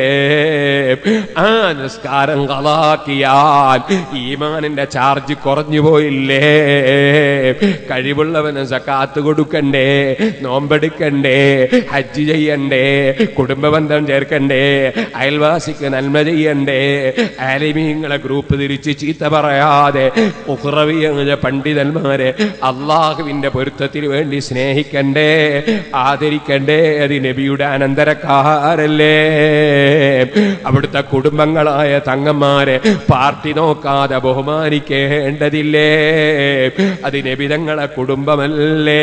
ആ നിസ്കാരം കളാക്കിയാൽ ഈമാനിന്റെ ചാർജ് കുറഞ്ഞു പോയില്ലേ കഴിവുള്ളവന് സക്കാത്ത് കൊടുക്കണ്ടേ നോമ്പെടുക്കണ്ടേ കഴിയണ്ടേ ഹജ്ജ് ചെയ്യണ്ടേ കുടുംബബന്ധം ചേർക്കണ്ടേ അയൽവാസിക്ക് നന്മ ചെയ്യണ്ടേ ആലിമീങ്ങളെ ഗ്രൂപ്പ് തിരിച്ച് ചീത്ത പറയാതെ ഉഹ്റവിയ പണ്ഡിതന്മാരെ അള്ളാഹുവിന്റെ പൊരുത്തത്തിന് വേണ്ടി സ്നേഹിക്കണ്ടേ ആദരിക്കണ്ടേ അത് നബിയുടെ അനന്തരക്കാരല്ലേ അവിടുത്തെ കുടുംബങ്ങളായ തങ്ങന്മാരെ പാർട്ടി നോക്കാതെ ബഹുമാനിക്കേണ്ടതില്ലേ അത് നബിതങ്ങളെ കുടുംബമല്ലേ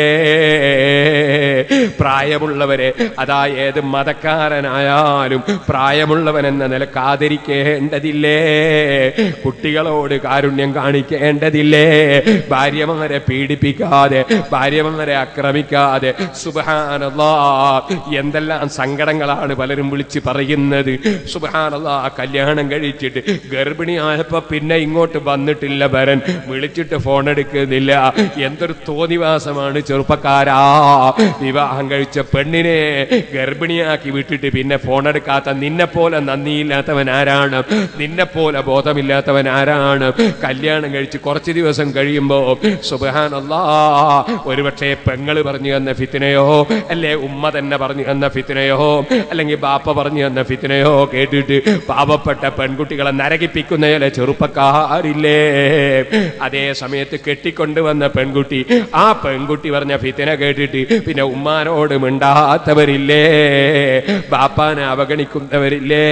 പ്രായമുള്ളവരെ അതാ ഏത് മതക്കാരനായാലും പ്രായമുള്ളവൻ എന്ന നിലക്ക് ആദരിക്കേണ്ടതില്ലേ കുട്ടികളോട് കാരുണ്യം കാണിക്കേണ്ടതില്ലേ ഭാര്യമാരെ പീഡിപ്പിക്കാതെ ഭാര്യമാരെ ആക്രമിക്കാതെ സുബഹാനല്ലാ എന്തെല്ലാം സങ്കടങ്ങളാണ് പലരും വിളിച്ച് പറയുന്നത് സുബഹാനല്ലാ കല്യാണം കഴിച്ചിട്ട് ഗർഭിണിയായപ്പോ പിന്നെ ഇങ്ങോട്ട് വന്നിട്ടില്ല ഭരൻ വിളിച്ചിട്ട് ഫോൺ എടുക്കുന്നില്ല എന്തൊരു തോന്നിവാസമാണ് ചെറുപ്പക്കാരാ വിവാഹം കഴിച്ച പെണ്ണിനെ ഗർഭിണിയാക്കി വിട്ടിട്ട് പിന്നെ ഫോൺ എടുക്കാത്ത നിന്നെ പോലെ നന്ദിയില്ലാത്തവൻ ആരാണ് നിന്നെ പോലെ ബോധമില്ലാത്തവൻ ആരാണ് കല്യാണം കഴിച്ച് കുറച്ച് ദിവസം കഴിയുമ്പോ സുബഹാനല്ലാ ഒരുപക്ഷെ പെങ്ങള് പറഞ്ഞു തന്ന ഫിത്തിനയോ അല്ലെ ഉമ്മ തന്നെ പറഞ്ഞു തന്ന ഫിത്തിനയോ അല്ലെങ്കിൽ ബാപ്പ പറഞ്ഞു തന്ന ഫിത്തിനയോ കേട്ടിട്ട് പാവപ്പെട്ട പെൺകുട്ടികളെ നരകിപ്പിക്കുന്ന ചില ചെറുപ്പക്കാരില്ലേ അതേ സമയത്ത് കെട്ടിക്കൊണ്ടുവന്ന പെൺകുട്ടി ആ പെൺകുട്ടി പറഞ്ഞ ഫിത്തിന കേട്ടിട്ട് പിന്നെ ഉമ്മാനോട് മിണ്ടാത്തവരില്ലേ ബാപ്പാനെ അവഗണിക്കുന്നവരില്ലേ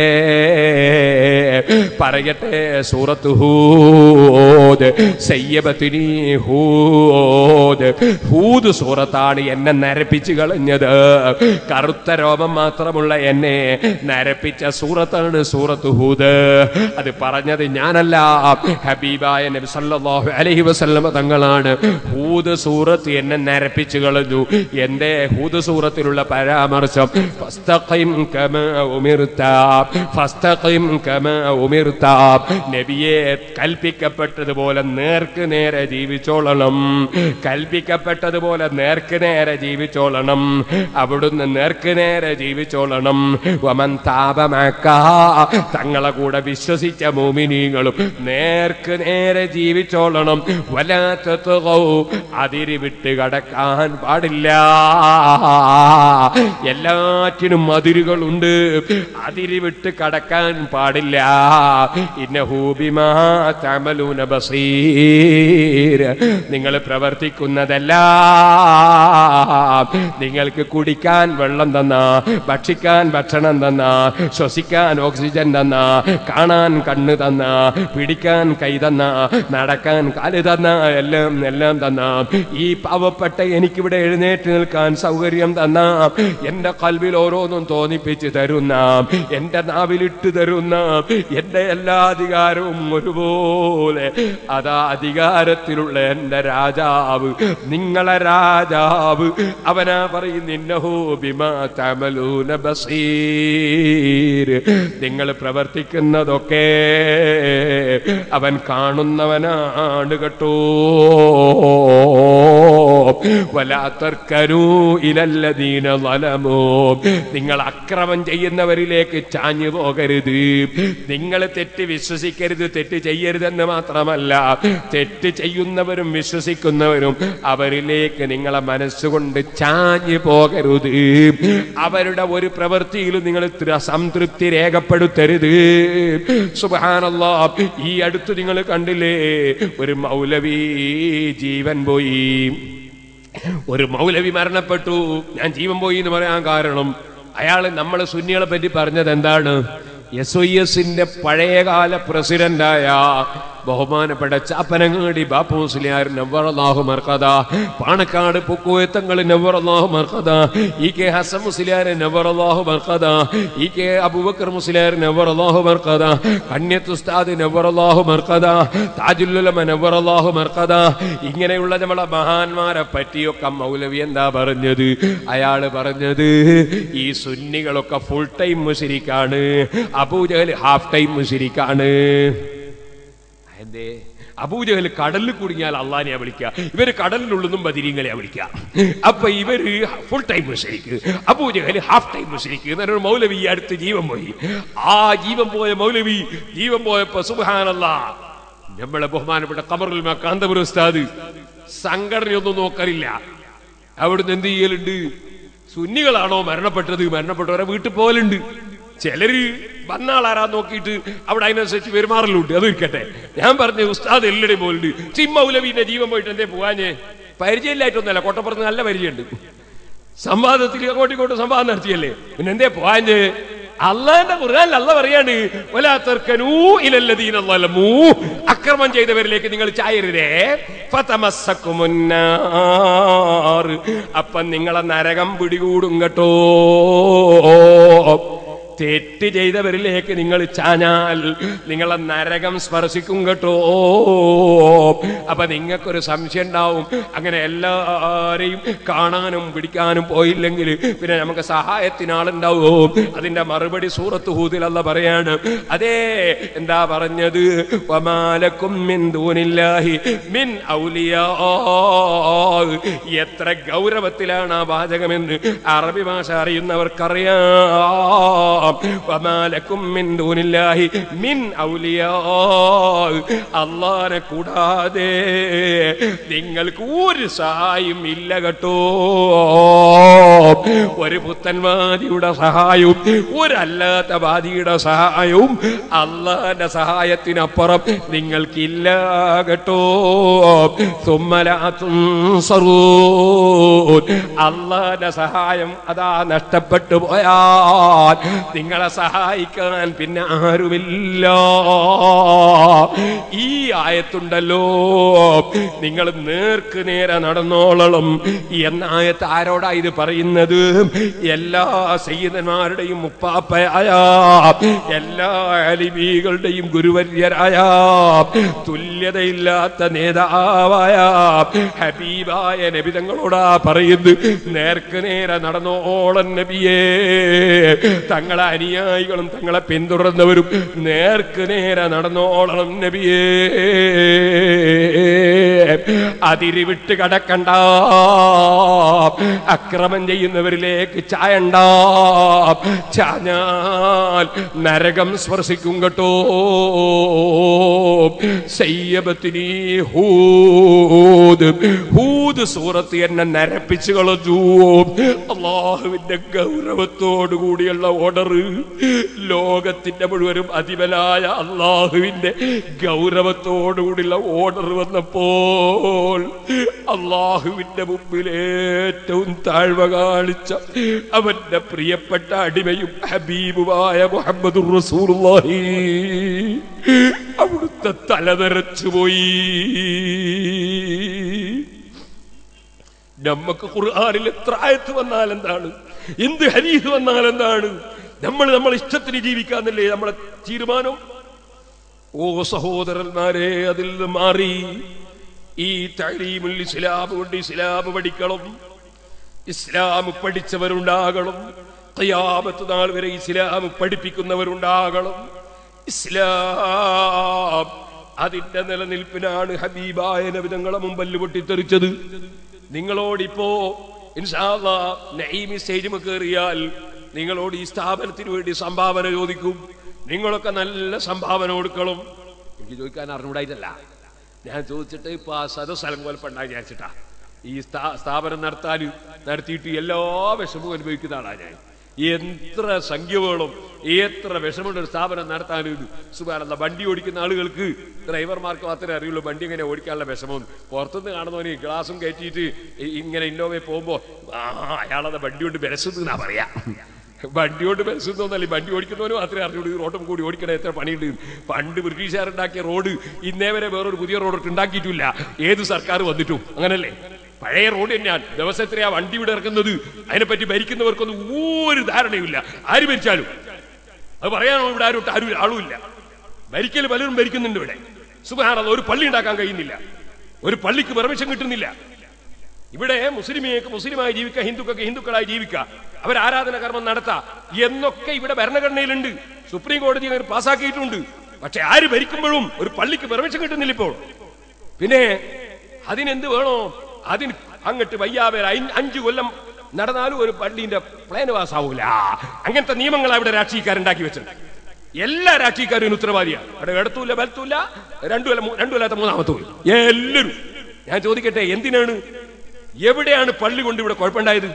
പറയട്ടെ സൂറത്ത് ഹൂദ് സയ്യബത്തിനി ഹൂദ് ഹൂദ് സൂറത്താണ് എന്നെ നരപ്പിച്ചു കളഞ്ഞത് കറുത്ത രോമം മാത്രമുള്ള എന്നെ നരപ്പിച്ച സൂറത്താണ് സൂറത്ത് ഹൂദ് അത് പറഞ്ഞത് ഞാനല്ല ഹബീബായ നബി സല്ലല്ലാഹു അലൈഹി വസല്ലമ തങ്ങളാണ് ഹൂദ് സൂറത്ത് എന്നെ നരപ്പിച്ചു കളഞ്ഞു എന്റെ ഹൂദ് സൂറത്തിലുള്ള പരാമർശം ഫസ്തഖിം കമാ ഉമിർത ഫസ്തഖിം കമാ ഉമിർത നബിയെ കൽപ്പിക്കപ്പെട്ടതുപോലെ നേർക്ക് നേരെ ജീവിച്ചോളണം കൽപ്പിക്കപ്പെട്ടതുപോലെ നേർക്ക് നേരെ ജീവിച്ചോളണം അവിടുന്ന് നേർക്ക് നേരെ ജീവിച്ചോളണം വമൻ താപമാക്ക തങ്ങളെ കൂടെ വിശ്വസിച്ച മോമിനീങ്ങളും നേർക്ക് നേരെ ജീവിച്ചോളണം വലാത്ത അതിരി വിട്ട് കടക്കാൻ പാടില്ല എല്ലാറ്റിനും അതിരുകളുണ്ട് അതിരി വിട്ട് കടക്കാൻ പാടില്ല ഇന്നഹൂബിമാ തമലൂന ബസീർ നിങ്ങൾ പ്രവർത്തിക്കുന്നതല്ല നിങ്ങൾക്ക് കുടിക്കാൻ വെള്ളം തന്ന ഭക്ഷിക്കാൻ ഭക്ഷണം തന്ന ശ്വസിക്കാൻ ഓക്സിജൻ തന്ന കാണാൻ കണ്ണ് തന്ന പിടിക്കാൻ കൈ തന്ന നടക്കാൻ കാല് തന്ന എല്ലാം എല്ലാം തന്ന ഈ പാവപ്പെട്ട എനിക്കിവിടെ എഴുന്നേറ്റ് നിൽക്കാൻ സൗകര്യം തന്ന എന്റെ കൽവിൽ ഓരോന്നും തോന്നിപ്പിച്ച് തരുന്ന എന്റെ നാവിലിട്ട് തരുന്ന എന്റെ എല്ലാ അധികാരവും ഒരുപോലെ അതാ അധികാരത്തിലുള്ള എന്റെ രാജാവ് നിങ്ങളെ രാജാവ് അവനാ പറയുന്നഹോ ബിമാ തമലൂന ബസീർ നിങ്ങൾ പ്രവർത്തിക്കുന്നതൊക്കെ അവൻ കാണുന്നവനാണ് കേട്ടോ വലാത്തർക്കനൂ ഇലല്ലദീന ളലമൂ നിങ്ങൾ അക്രമം ചെയ്യുന്നവരിലേക്ക് ചാഞ്ഞു പോകരുത് നിങ്ങൾ തെറ്റ് വിശ്വസിക്കരുത് തെറ്റ് ചെയ്യരുതെന്ന് മാത്രമല്ല തെറ്റ് ചെയ്യുന്നവരും വിശ്വസിക്കുന്നവരും അവരിലേക്ക് നിങ്ങളെ മനസ്സുകൊണ്ട് ചാഞ്ഞു പോകരുത് അവരുടെ ഒരു പ്രവൃത്തിയിലും നിങ്ങൾ ത്ര- സംതൃപ്തി രേഖപ്പെടുത്തരുത് സുബാനല്ലാ ഈ അടുത്ത് നിങ്ങൾ കണ്ടില്ലേ ഒരു മൗലവി ജീവൻ പോയി ഒരു മൗലവി മരണപ്പെട്ടു ഞാൻ ജീവൻ പോയി എന്ന് പറയാൻ കാരണം അയാൾ നമ്മളെ സുന്നികളെ പറ്റി പറഞ്ഞത് എന്താണ് എസ് ഒ എസിന്റെ പഴയകാല പ്രസിഡന്റായ ബഹുമാനപ്പെട്ട ചാപ്പനങ്ങാടി ബാപ്പു മുസ്ലിയാർ നവറല്ലാഹു മർക്കഥ പാണക്കാട് പൊക്കോയത്തങ്ങൾ നവറല്ലാഹു മർക്കഥ ഇ കെ ഹസൻ മുസ്ലിയാർ നവറല്ലാഹു മർക്കഥ ഇ കെ അബൂബക്കർ മുസ്ലിയാർ നവറല്ലാഹു മർക്കഥ കണ്യത്ത് ഉസ്താദ് നവറല്ലാഹു മർക്കഥ താജുല്ലുലമ നവറല്ലാഹു മർക്കഥ ഇങ്ങനെയുള്ള നമ്മളെ മഹാന്മാരെ പറ്റിയൊക്കെ മൗലവി എന്താ പറഞ്ഞത് അയാള് പറഞ്ഞത് ഈ സുന്നികളൊക്കെ ഫുൾ ടൈം മുശരിക്കാണ് അബൂജഹൽ ഹാഫ് ടൈം മുശരിക്കാണ് എന്തേ അബൂജഹൽ കടലിൽ കുടുങ്ങിയാൽ അള്ളാനെയാ വിളിക്കുക ഇവര് കടലിനുള്ളതും ബദിരീങ്ങളെയാ വിളിക്കുക അപ്പൊ ഇവര് ഫുൾ ടൈം മുസ്ലിക്ക് അബൂജഹൽ ഹാഫ് ടൈം മുസ്ലിക്ക് എന്നൊരു മൗലവി ഈ അടുത്ത് ജീവൻ പോയി ആ ജീവൻ പോയ മൗലവി ജീവൻ പോയപ്പോ സുബാനല്ല നമ്മളെ ബഹുമാനപ്പെട്ട കമറുൽ കാന്തപുര ഉസ്താദ് സംഘടനയൊന്നും നോക്കലില്ല അവിടുന്ന് എന്ത് ചെയ്യലുണ്ട് സുന്നികളാണോ മരണപ്പെട്ടത് മരണപ്പെട്ടവരെ വീട്ടിൽ പോലുണ്ട് ചിലര് വന്നാളാരാ നോക്കിയിട്ട് അവിടെ അതിനനുസരിച്ച് പെരുമാറലുണ്ട് അത് ഇരിക്കട്ടെ ഞാൻ പറഞ്ഞു ഉസ്താദ് എല്ലടെ പോലുണ്ട് ചിമ്മൗലവിന്റെ ജീവൻ പോയിട്ട് എന്തേ പോവാഞ്ഞേ പരിചയമില്ലായിട്ടൊന്നല്ല കൊട്ടപ്പുറത്ത് നല്ല പരിചയമുണ്ട് സംവാദത്തിൽ അങ്ങോട്ടും ഇങ്ങോട്ടും സംവാദം നടത്തിയല്ലേ പിന്നെ എന്തേ പോവാഞ്ഞ് അള്ളാന്റെ ഖുർആനിൽ അല്ല പറയാണ് വലാത്തർക്കനൂ ഇലല്ലദീന ളലമൂ അക്രമം ചെയ്തവരിലേക്ക് നിങ്ങൾ ചായരുതേ ഫതമസ്സക്കുമുന്നാർ അപ്പം നിങ്ങളെ നരകം പിടികൂടും കേട്ടോ തെറ്റ് ചെയ്തവരിലേക്ക് നിങ്ങൾ ചാഞ്ഞാൽ നിങ്ങളെ നരകം സ്പർശിക്കും കേട്ടോ അപ്പൊ നിങ്ങൾക്കൊരു സംശയം ഉണ്ടാവും അങ്ങനെ എല്ലാരെയും കാണാനും പിടിക്കാനും പോയില്ലെങ്കിൽ പിന്നെ നമുക്ക് സഹായത്തിന് ആളുണ്ടാവും അതിന്റെ മറുപടി സൂറത്ത് ഹൂദിലല്ല പറയാണ് അതേ എന്താ പറഞ്ഞത് വമാലക്കും മിൻ ദൂനില്ലാഹി മിൻ ഔലിയാ എത്ര ഗൗരവത്തിലാണ് ആ വാചകമെന്ന് അറബി ഭാഷ അറിയുന്നവർക്കറിയാം വമാലക്കും മിൻ ദൂനില്ലാഹി മിൻ ഔലിയാ അള്ളാനെ കൂടാതെ നിങ്ങൾക്ക് ഒരു സഹായം ഇല്ല കേട്ടോ ഒരു പുത്തൻവാദിയുടെ സഹായവും ഒരല്ലാത്ത വാദിയുടെ സഹായവും അള്ളാന്റെ സഹായത്തിനപ്പുറം നിങ്ങൾക്കില്ല കേട്ടോ തുമ്മലാത്തും അള്ളാന്റെ സഹായം അതാ നഷ്ടപ്പെട്ടു പോയാൽ നിങ്ങളെ സഹായിക്കാൻ പിന്നെ ആരുമില്ല ഈ ആയത്തുണ്ടല്ലോ നിങ്ങൾ നേർക്ക് നേരെ നടന്നോളണം എന്ന ആയത്ത് ആരോടാ ഇത് പറയുന്നത് എല്ലാ സയ്യിദന്മാരുടെയും മുപ്പാപ്പയായ എല്ലാ അലിബികളുടെയും ഗുരുവര്യരായ തുല്യതയില്ലാത്ത നേതാവായ ഹബീബായ നബിതങ്ങളോടാ പറയുന്നത് നേർക്ക് നേരെ നടന്നോളൻ നബിയേ തങ്ങളെ അനുയായികളും തങ്ങളെ പിന്തുടർന്നവരും നേർക്ക് നേരെ നടന്നോളണം നബിയേ അതിരി വിട്ട് കടക്കണ്ട അക്രമം ചെയ്യുന്നവരിലേക്ക് ചായണ്ട ചാഞ്ഞാൽ നരകം സ്പർശിക്കും കേട്ടോ സയ്യബത്തിനീ ഹൂദ് ഹൂദ് സൂറത്ത് എന്നെ നരപ്പിച്ചു കളഞ്ഞു അള്ളാഹുവിന്റെ ഗൗരവത്തോടു കൂടിയുള്ള ഓർഡർ ലോകത്തിന്റെ മുഴുവനും അധിപനായ അള്ളാഹുവിന്റെ ഗൗരവത്തോടുകൂടിയുള്ള ഓർഡർ വന്നപ്പോൾ അള്ളാഹുവിന്റെ മുമ്പിൽ ഏറ്റവും താഴ്വ കാണിച്ച അവന്റെ പ്രിയപ്പെട്ട അടിമയും ഹബീബുമായ മുഹമ്മദ് റസൂലുള്ളാഹി അവിടുത്തെ തലതെറച്ചു പോയി നമുക്ക് ഖുർആാനിൽ എത്ര ആയത്ത് വന്നാൽ എന്താണ് എന്ത് ഹരീസ് വന്നാൽ എന്താണ് നമ്മൾ നമ്മൾ ഇഷ്ടത്തിന് ജീവിക്കാന്നല്ലേ നമ്മളെ തീരുമാനം ഓ സഹോദരന്മാരെ അതിൽ നിന്ന് മാറി ഈ തഴീമുൽ ഇസ്ലാം കൊണ്ട് ഇസ്ലാം പഠിക്കണം ഇസ്ലാം പഠിച്ചവരുണ്ടാകണം ഖിയാമത്ത് നാൾ വരെ ഇസ്ലാം പഠിപ്പിക്കുന്നവരുണ്ടാകണം ഇസ്ലാം അതിന്റെ നിലനിൽപ്പിനാണ് ഹബീബായ നബിതങ്ങളെ മുമ്പല്ല് പൊട്ടിത്തെറിച്ചത് നിങ്ങളോടിപ്പോ ഇൻഷാല്ലാ നഈമി സ്റ്റേജിൽ കയറിയാൽ നിങ്ങളോട് ഈ സ്ഥാപനത്തിന് വേണ്ടി സംഭാവന ചോദിക്കും നിങ്ങളൊക്കെ നല്ല സംഭാവന കൊടുക്കണം എനിക്ക് ചോദിക്കാൻ അറിഞ്ഞൂടായിട്ടല്ല ഞാൻ ചോദിച്ചിട്ട് ഇപ്പൊ ആ സദസ്സലം കൊലപ്പുണ്ടായി വിചാരിച്ചിട്ടാ ഈ സ്ഥാ- സ്ഥാപനം നടത്താൻ നടത്തിയിട്ട് എല്ലാ വിഷമവും അനുഭവിക്കുന്ന ആളാ ഞാൻ എത്ര സംഖ്യ വേണം എത്ര വിഷമമുള്ള ഒരു സ്ഥാപനം നടത്താൻ സുഖാനല്ല വണ്ടി ഓടിക്കുന്ന ആളുകൾക്ക് ഡ്രൈവർമാർക്ക് മാത്രമേ അറിയുള്ളൂ വണ്ടി ഇങ്ങനെ ഓടിക്കാനുള്ള വിഷമം പുറത്തുനിന്ന് കാണുന്നവന് ഗ്ലാസും കയറ്റിയിട്ട് ഇ- ഇങ്ങനെ ഇന്നോവയിൽ പോകുമ്പോ ആ അയാളത് വണ്ടി കൊണ്ട് ബരസുന്നാ പറയാ വണ്ടി കൊണ്ട് ബരസുന്നൊന്നല്ല വണ്ടി ഓടിക്കുന്നവന് മാത്രമേ അറിയുള്ളൂ ഈ റോഡും കൂടി ഓടിക്കണേ എത്ര പണിയുണ്ട് പണ്ട് ബ്രിട്ടീഷുകാരുണ്ടാക്കിയ റോഡ് ഇന്നേ വരെ വേറൊരു പുതിയ റോഡ് ഉണ്ടാക്കിയിട്ടില്ല ഏത് സർക്കാർ വന്നിട്ടും അങ്ങനല്ലേ പഴയ റോഡ് തന്നെയാണ് ദിവസത്തിലെ ആ വണ്ടി ഇവിടെ ഇറക്കുന്നത് അതിനെപ്പറ്റി ഭരിക്കുന്നവർക്കൊന്നും ഒരു ധാരണയുമില്ല ആര് ഭരിച്ചാലും അത് പറയാനോ ഇവിടെ ആരും ആരും ആളുമില്ല ഭരിക്കൽ പലരും ഭരിക്കുന്നുണ്ട് ഇവിടെ സുഖാണത് ഒരു പള്ളി ഉണ്ടാക്കാൻ കഴിയുന്നില്ല ഒരു പള്ളിക്ക് പെർമിഷൻ കിട്ടുന്നില്ല ഇവിടെ മുസ്ലിമിയേക്ക് മുസ്ലിമായി ജീവിക്കുക ഹിന്ദുക്കൾക്ക് ഹിന്ദുക്കളായി ജീവിക്കുക അവർ ആരാധന കർമ്മം നടത്താം എന്നൊക്കെ ഇവിടെ ഭരണഘടനയിലുണ്ട് സുപ്രീം കോടതി അങ്ങനെ പാസ്സാക്കിയിട്ടുണ്ട് പക്ഷെ ആര് ഭരിക്കുമ്പോഴും ഒരു പള്ളിക്ക് പെർമിഷൻ കിട്ടുന്നില്ല ഇപ്പോൾ പിന്നെ അതിനെന്ത് വേണോ അതിന് അങ്ങോട്ട് വയ്യാവേ അഞ്ചു കൊല്ലം നടന്നാലും ഒരു പള്ളിന്റെ പ്ലാൻ പാസ്സാവൂല അങ്ങനത്തെ നിയമങ്ങൾ അവിടെ രാഷ്ട്രീയക്കാരുണ്ടാക്കി വെച്ചിട്ടുണ്ട് എല്ലാ രാഷ്ട്രീയക്കാരും ഇതിന് ഉത്തരവാദിയാണ് അവിടെ എടുത്തൂല ബലത്തൂല രണ്ടു കൊല്ലം മൂ- രണ്ടു കൊല്ലാത്ത മൂന്നാമത്തെ പോയി എല്ലാവരും ഞാൻ ചോദിക്കട്ടെ എന്തിനാണ് എവിടെയാണ് പള്ളി കൊണ്ട് ഇവിടെ കുഴപ്പമുണ്ടായത്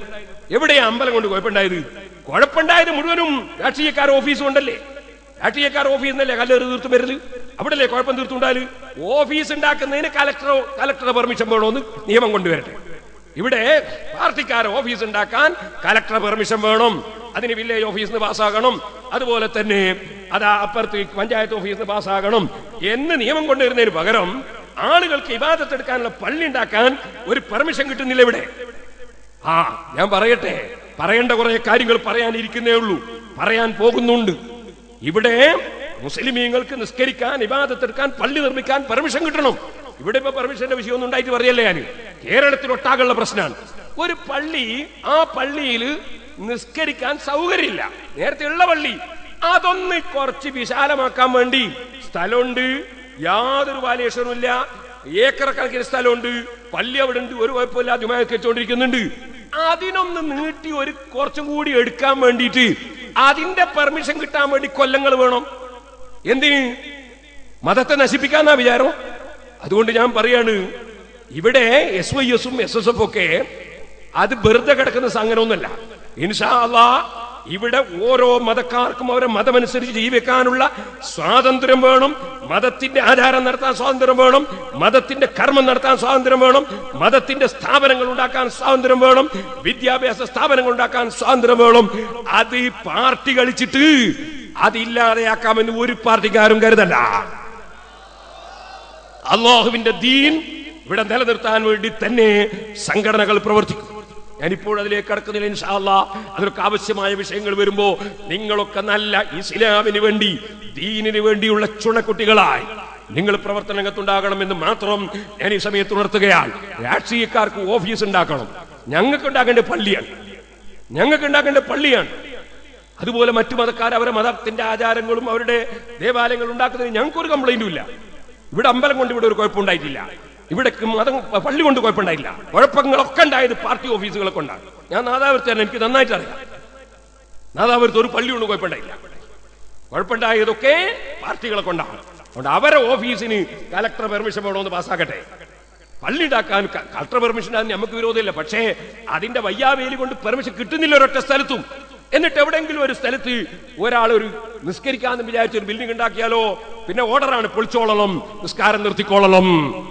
എവിടെയാ അമ്പലം കൊണ്ട് കുഴപ്പമുണ്ടായത് കുഴപ്പമുണ്ടായത് മുഴുവനും രാഷ്ട്രീയക്കാർ ഓഫീസ് കൊണ്ടല്ലേ രാഷ്ട്രീയക്കാർ ഓഫീസ് നിന്നല്ലേ കല്ലേറ് തീർത്തും വരല് അവിടെയല്ലേ കുഴപ്പം തീർത്തുണ്ടാല് ഓഫീസ് ഉണ്ടാക്കുന്നതിന് കലക്ടറോ കലക്ടറുടെ പെർമിഷൻ വേണമെന്ന് നിയമം കൊണ്ടുവരട്ടെ ഇവിടെ പാർട്ടിക്കാർ ഓഫീസ് ഉണ്ടാക്കാൻ കലക്ടർ പെർമിഷൻ വേണം അതിന് വില്ലേജ് ഓഫീസിൽ നിന്ന് പാസ്സാകണം അതുപോലെ തന്നെ അതാ അപ്പുറത്ത് പഞ്ചായത്ത് ഓഫീസിൽ നിന്ന് പാസ്സാകണം എന്ന് നിയമം കൊണ്ടുവരുന്നതിന് പകരം ആളുകൾക്ക് ഇബാദത്ത് എടുക്കാനുള്ള പള്ളി ഉണ്ടാക്കാൻ ഒരു പെർമിഷൻ കിട്ടുന്നില്ല ഇവിടെ ആ ഞാൻ പറയട്ടെ പറയേണ്ട കുറെ കാര്യങ്ങൾ പറയാനിരിക്കുന്നേ ഉള്ളൂ പറയാൻ പോകുന്നുണ്ട് ഇവിടെ മുസ്ലിമീങ്ങൾക്ക് നിസ്കരിക്കാൻ ഇബാദത്തെടുക്കാൻ പള്ളി നിർമ്മിക്കാൻ പെർമിഷൻ കിട്ടണം ഇവിടെ ഇപ്പൊ പെർമിഷന്റെ വിഷയമൊന്നും ഉണ്ടായിട്ട് പറയല്ലേ ഞാൻ കേരളത്തിൽ ഒട്ടാകുള്ള പ്രശ്നമാണ് ഒരു പള്ളി ആ പള്ളിയിൽ നിസ്കരിക്കാൻ സൗകര്യമില്ല നേരത്തെ ഉള്ള പള്ളി അതൊന്ന് കുറച്ച് വിശാലമാക്കാൻ വേണ്ടി സ്ഥലമുണ്ട് യാതൊരു വാലേഷനും ഇല്ല ഏക്കർ കണക്കിന് സ്ഥലമുണ്ട് പള്ളി അവിടെ ഉണ്ട് ഒരു കുഴപ്പമില്ല ജുമാക്ക് വെച്ചുകൊണ്ടിരിക്കുന്നുണ്ട് അതിനൊന്ന് നീട്ടി ഒരു കുറച്ചും കൂടി എടുക്കാൻ വേണ്ടിയിട്ട് അതിന്റെ പെർമിഷൻ കിട്ടാൻ വേണ്ടി കൊല്ലങ്ങൾ വേണം എന്തിന് മതത്തെ നശിപ്പിക്കാന്നാ വിചാരം അതുകൊണ്ട് ഞാൻ പറയാണ് ഇവിടെ എസ് വൈ എസും എസ് എസ് എഫ് ഒക്കെ അത് വെറുതെ കിടക്കുന്ന സംഗനമൊന്നുമല്ല ഇൻഷാ അള്ളാ ഇവിടെ ഓരോ മതക്കാർക്കും അവരെ മതമനുസരിച്ച് ജീവിക്കാനുള്ള സ്വാതന്ത്ര്യം വേണം മതത്തിന്റെ ആചാരം നടത്താൻ സ്വാതന്ത്ര്യം വേണം മതത്തിന്റെ കർമ്മം നടത്താൻ സ്വാതന്ത്ര്യം വേണം മതത്തിന്റെ സ്ഥാപനങ്ങൾ ഉണ്ടാക്കാൻ സ്വാതന്ത്ര്യം വേണം വിദ്യാഭ്യാസ സ്ഥാപനങ്ങൾ ഉണ്ടാക്കാൻ സ്വാതന്ത്ര്യം വേണം അത് പാർട്ടി കളിച്ചിട്ട് അതില്ലാതെയാക്കാമെന്ന് ഒരു പാർട്ടിക്കാരും കരുതല്ല അള്ളാഹുവിന്റെ ദീൻ ഇവിടെ നിലനിർത്താൻ വേണ്ടി തന്നെ സംഘടനകൾ പ്രവർത്തിക്കും ഞാനിപ്പോൾ അതിലേക്ക് കടക്കുന്നില്ല ഇൻഷാല്ല അതിനൊക്കെ ആവശ്യമായ വിഷയങ്ങൾ വരുമ്പോ നിങ്ങളൊക്കെ നല്ല ഇസ്ലാമിന് വേണ്ടി ദീനിന് വേണ്ടിയുള്ള ചുണക്കുട്ടികളായി നിങ്ങൾ പ്രവർത്തന രംഗത്തുണ്ടാകണമെന്ന് മാത്രം ഞാൻ ഈ സമയത്ത് ഉണർത്തുകയാണ് രാഷ്ട്രീയക്കാർക്ക് ഓഫീസ് ഉണ്ടാക്കണം ഞങ്ങൾക്ക് ഉണ്ടാക്കേണ്ട പള്ളിയാണ് ഞങ്ങൾക്ക് ഉണ്ടാക്കേണ്ട പള്ളിയാണ് അതുപോലെ മറ്റു മതക്കാർ അവരെ മതത്തിന്റെ ആചാരങ്ങളും അവരുടെ ദേവാലയങ്ങൾ ഉണ്ടാക്കുന്നതിന് ഞങ്ങൾക്കൊരു കംപ്ലൈന്റും ഇല്ല ഇവിടെ അമ്പലം കൊണ്ട് ഇവിടെ ഒരു കുഴപ്പമുണ്ടായിട്ടില്ല ഇവിടെ മതം പള്ളി കൊണ്ട് കുഴപ്പമുണ്ടായില്ല കുഴപ്പങ്ങളൊക്കെ ഉണ്ടായത് പാർട്ടി ഓഫീസുകളെ കൊണ്ടാണ് ഞാൻ നാദാപുരത്താണ് എനിക്ക് നന്നായിട്ട് അറിയാം നാദാപുരത്ത് ഒരു പള്ളി കൊണ്ട് കുഴപ്പമുണ്ടായില്ല കുഴപ്പമുണ്ടായതൊക്കെ പാർട്ടികളെ കൊണ്ടാണ് അതുകൊണ്ട് അവരെ ഓഫീസിന് കലക്ടർ പെർമിഷൻ വേണമെന്ന് പാസ്സാക്കട്ടെ പള്ളി ഉണ്ടാക്കാൻ ക- കളക്ടർ പെർമിഷൻ അതിന് നമുക്ക് വിരോധമില്ല പക്ഷേ അതിന്റെ വയ്യാവേലി കൊണ്ട് പെർമിഷൻ കിട്ടുന്നില്ല ഒരൊറ്റ സ്ഥലത്തും എന്നിട്ട് എവിടെയെങ്കിലും ഒരു സ്ഥലത്ത് ഒരാൾ ഒരു നിസ്കരിക്കാന്ന് വിചാരിച്ച ഒരു ബിൽഡിംഗ് ഉണ്ടാക്കിയാലോ പിന്നെ ഓർഡറാണ് പൊളിച്ചോളണം നിസ്കാരം നിർത്തിക്കോളണം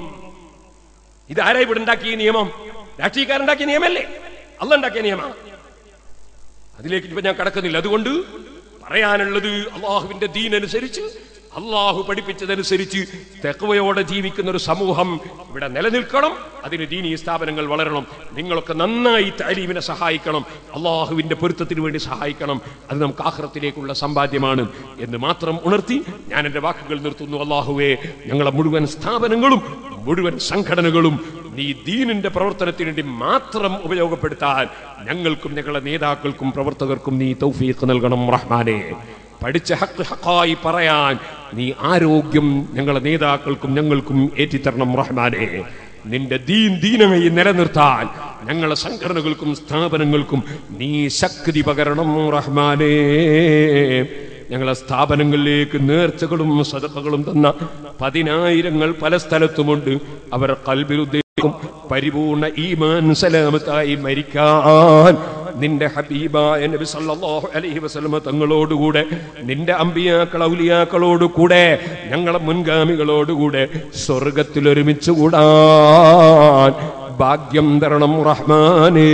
ഇതാരാ ഇവിടെ ഉണ്ടാക്കിയ ഈ നിയമം രാഷ്ട്രീയക്കാരുണ്ടാക്കിയ നിയമല്ലേ അല്ല ഉണ്ടാക്കിയ നിയമം അതിലേക്ക് ഇപ്പൊ ഞാൻ കടക്കുന്നില്ല അതുകൊണ്ട് പറയാനുള്ളത് അള്ളാഹുവിന്റെ ദീനനുസരിച്ച് അള്ളാഹു പഠിപ്പിച്ചതനുസരിച്ച് തെക്കുവയോടെ ജീവിക്കുന്ന ഒരു സമൂഹം ഇവിടെ നിലനിൽക്കണം അതിന് ദീനീ സ്ഥാപനങ്ങൾ വളരണം നിങ്ങളൊക്കെ നന്നായി താലീമിനെ സഹായിക്കണം അള്ളാഹുവിന്റെ പൊരുത്തത്തിന് വേണ്ടി സഹായിക്കണം അത് നമുക്ക് ആഹ്റത്തിലേക്കുള്ള സമ്പാദ്യമാണ് എന്ന് മാത്രം ഉണർത്തി ഞാൻ എന്റെ വാക്കുകൾ നിർത്തുന്നു അള്ളാഹുവേ ഞങ്ങളെ മുഴുവൻ സ്ഥാപനങ്ങളും മുഴുവൻ സംഘടനകളും നീ ദീനിന്റെ പ്രവർത്തനത്തിന് വേണ്ടി മാത്രം ഉപയോഗപ്പെടുത്താൻ ഞങ്ങൾക്കും ഞങ്ങളുടെ നേതാക്കൾക്കും പ്രവർത്തകർക്കും നീ തൗഫീഖ് നൽകണം റഹ്മാനെ പഠിച്ച ഹക്ക് ഹക്കായി പറയാൻ നീ ആരോഗ്യം ഞങ്ങളുടെ നേതാക്കൾക്കും ഞങ്ങൾക്കും ഏറ്റിത്തരണം റഹ്മാനെ നിന്റെ ദീൻ ദീനമായി നിലനിർത്താൻ ഞങ്ങളുടെ സംഘടനകൾക്കും സ്ഥാപനങ്ങൾക്കും നീ ശക്തി പകരണം റഹ്മാനേ ഞങ്ങളെ സ്ഥാപനങ്ങളിലേക്ക് നേർച്ചകളും സദപ്പകളും തന്ന പതിനായിരങ്ങൾ പല സ്ഥലത്തുമുണ്ട് അവർ കൽബിൽ ഉദ്ദേശിക്കും പരിപൂർണ ഈമാൻ സലാമത്തായി മരിക്കാൻ നിന്റെ ഹബീബായ നബി സല്ലല്ലാഹു അലൈഹി വസല്ലമ തങ്ങളോടുകൂടെ നിന്റെ അമ്പിയാക്കൾ ഔലിയാക്കളോടുകൂടെ ഞങ്ങളെ മുൻഗാമികളോടുകൂടെ സ്വർഗത്തിൽ ഒരുമിച്ച് കൂടാൻ ഭാഗ്യം തരണം റഹ്മാനേ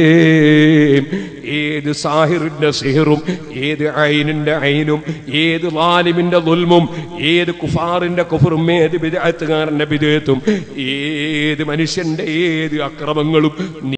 ഏത് സാഹിറിന്റെ സിഹിറും ഏത് ഐനിന്റെ ഐനും ഏത് ലാലിമിന്റെ ദുൽമും ഏത് കുഫാറിന്റെ കുഫറും ഏത് വിദഗ്ധക്കാരന്റെ വിദേത്തും ഏത് മനുഷ്യന്റെ ഏത് അക്രമങ്ങളും നീ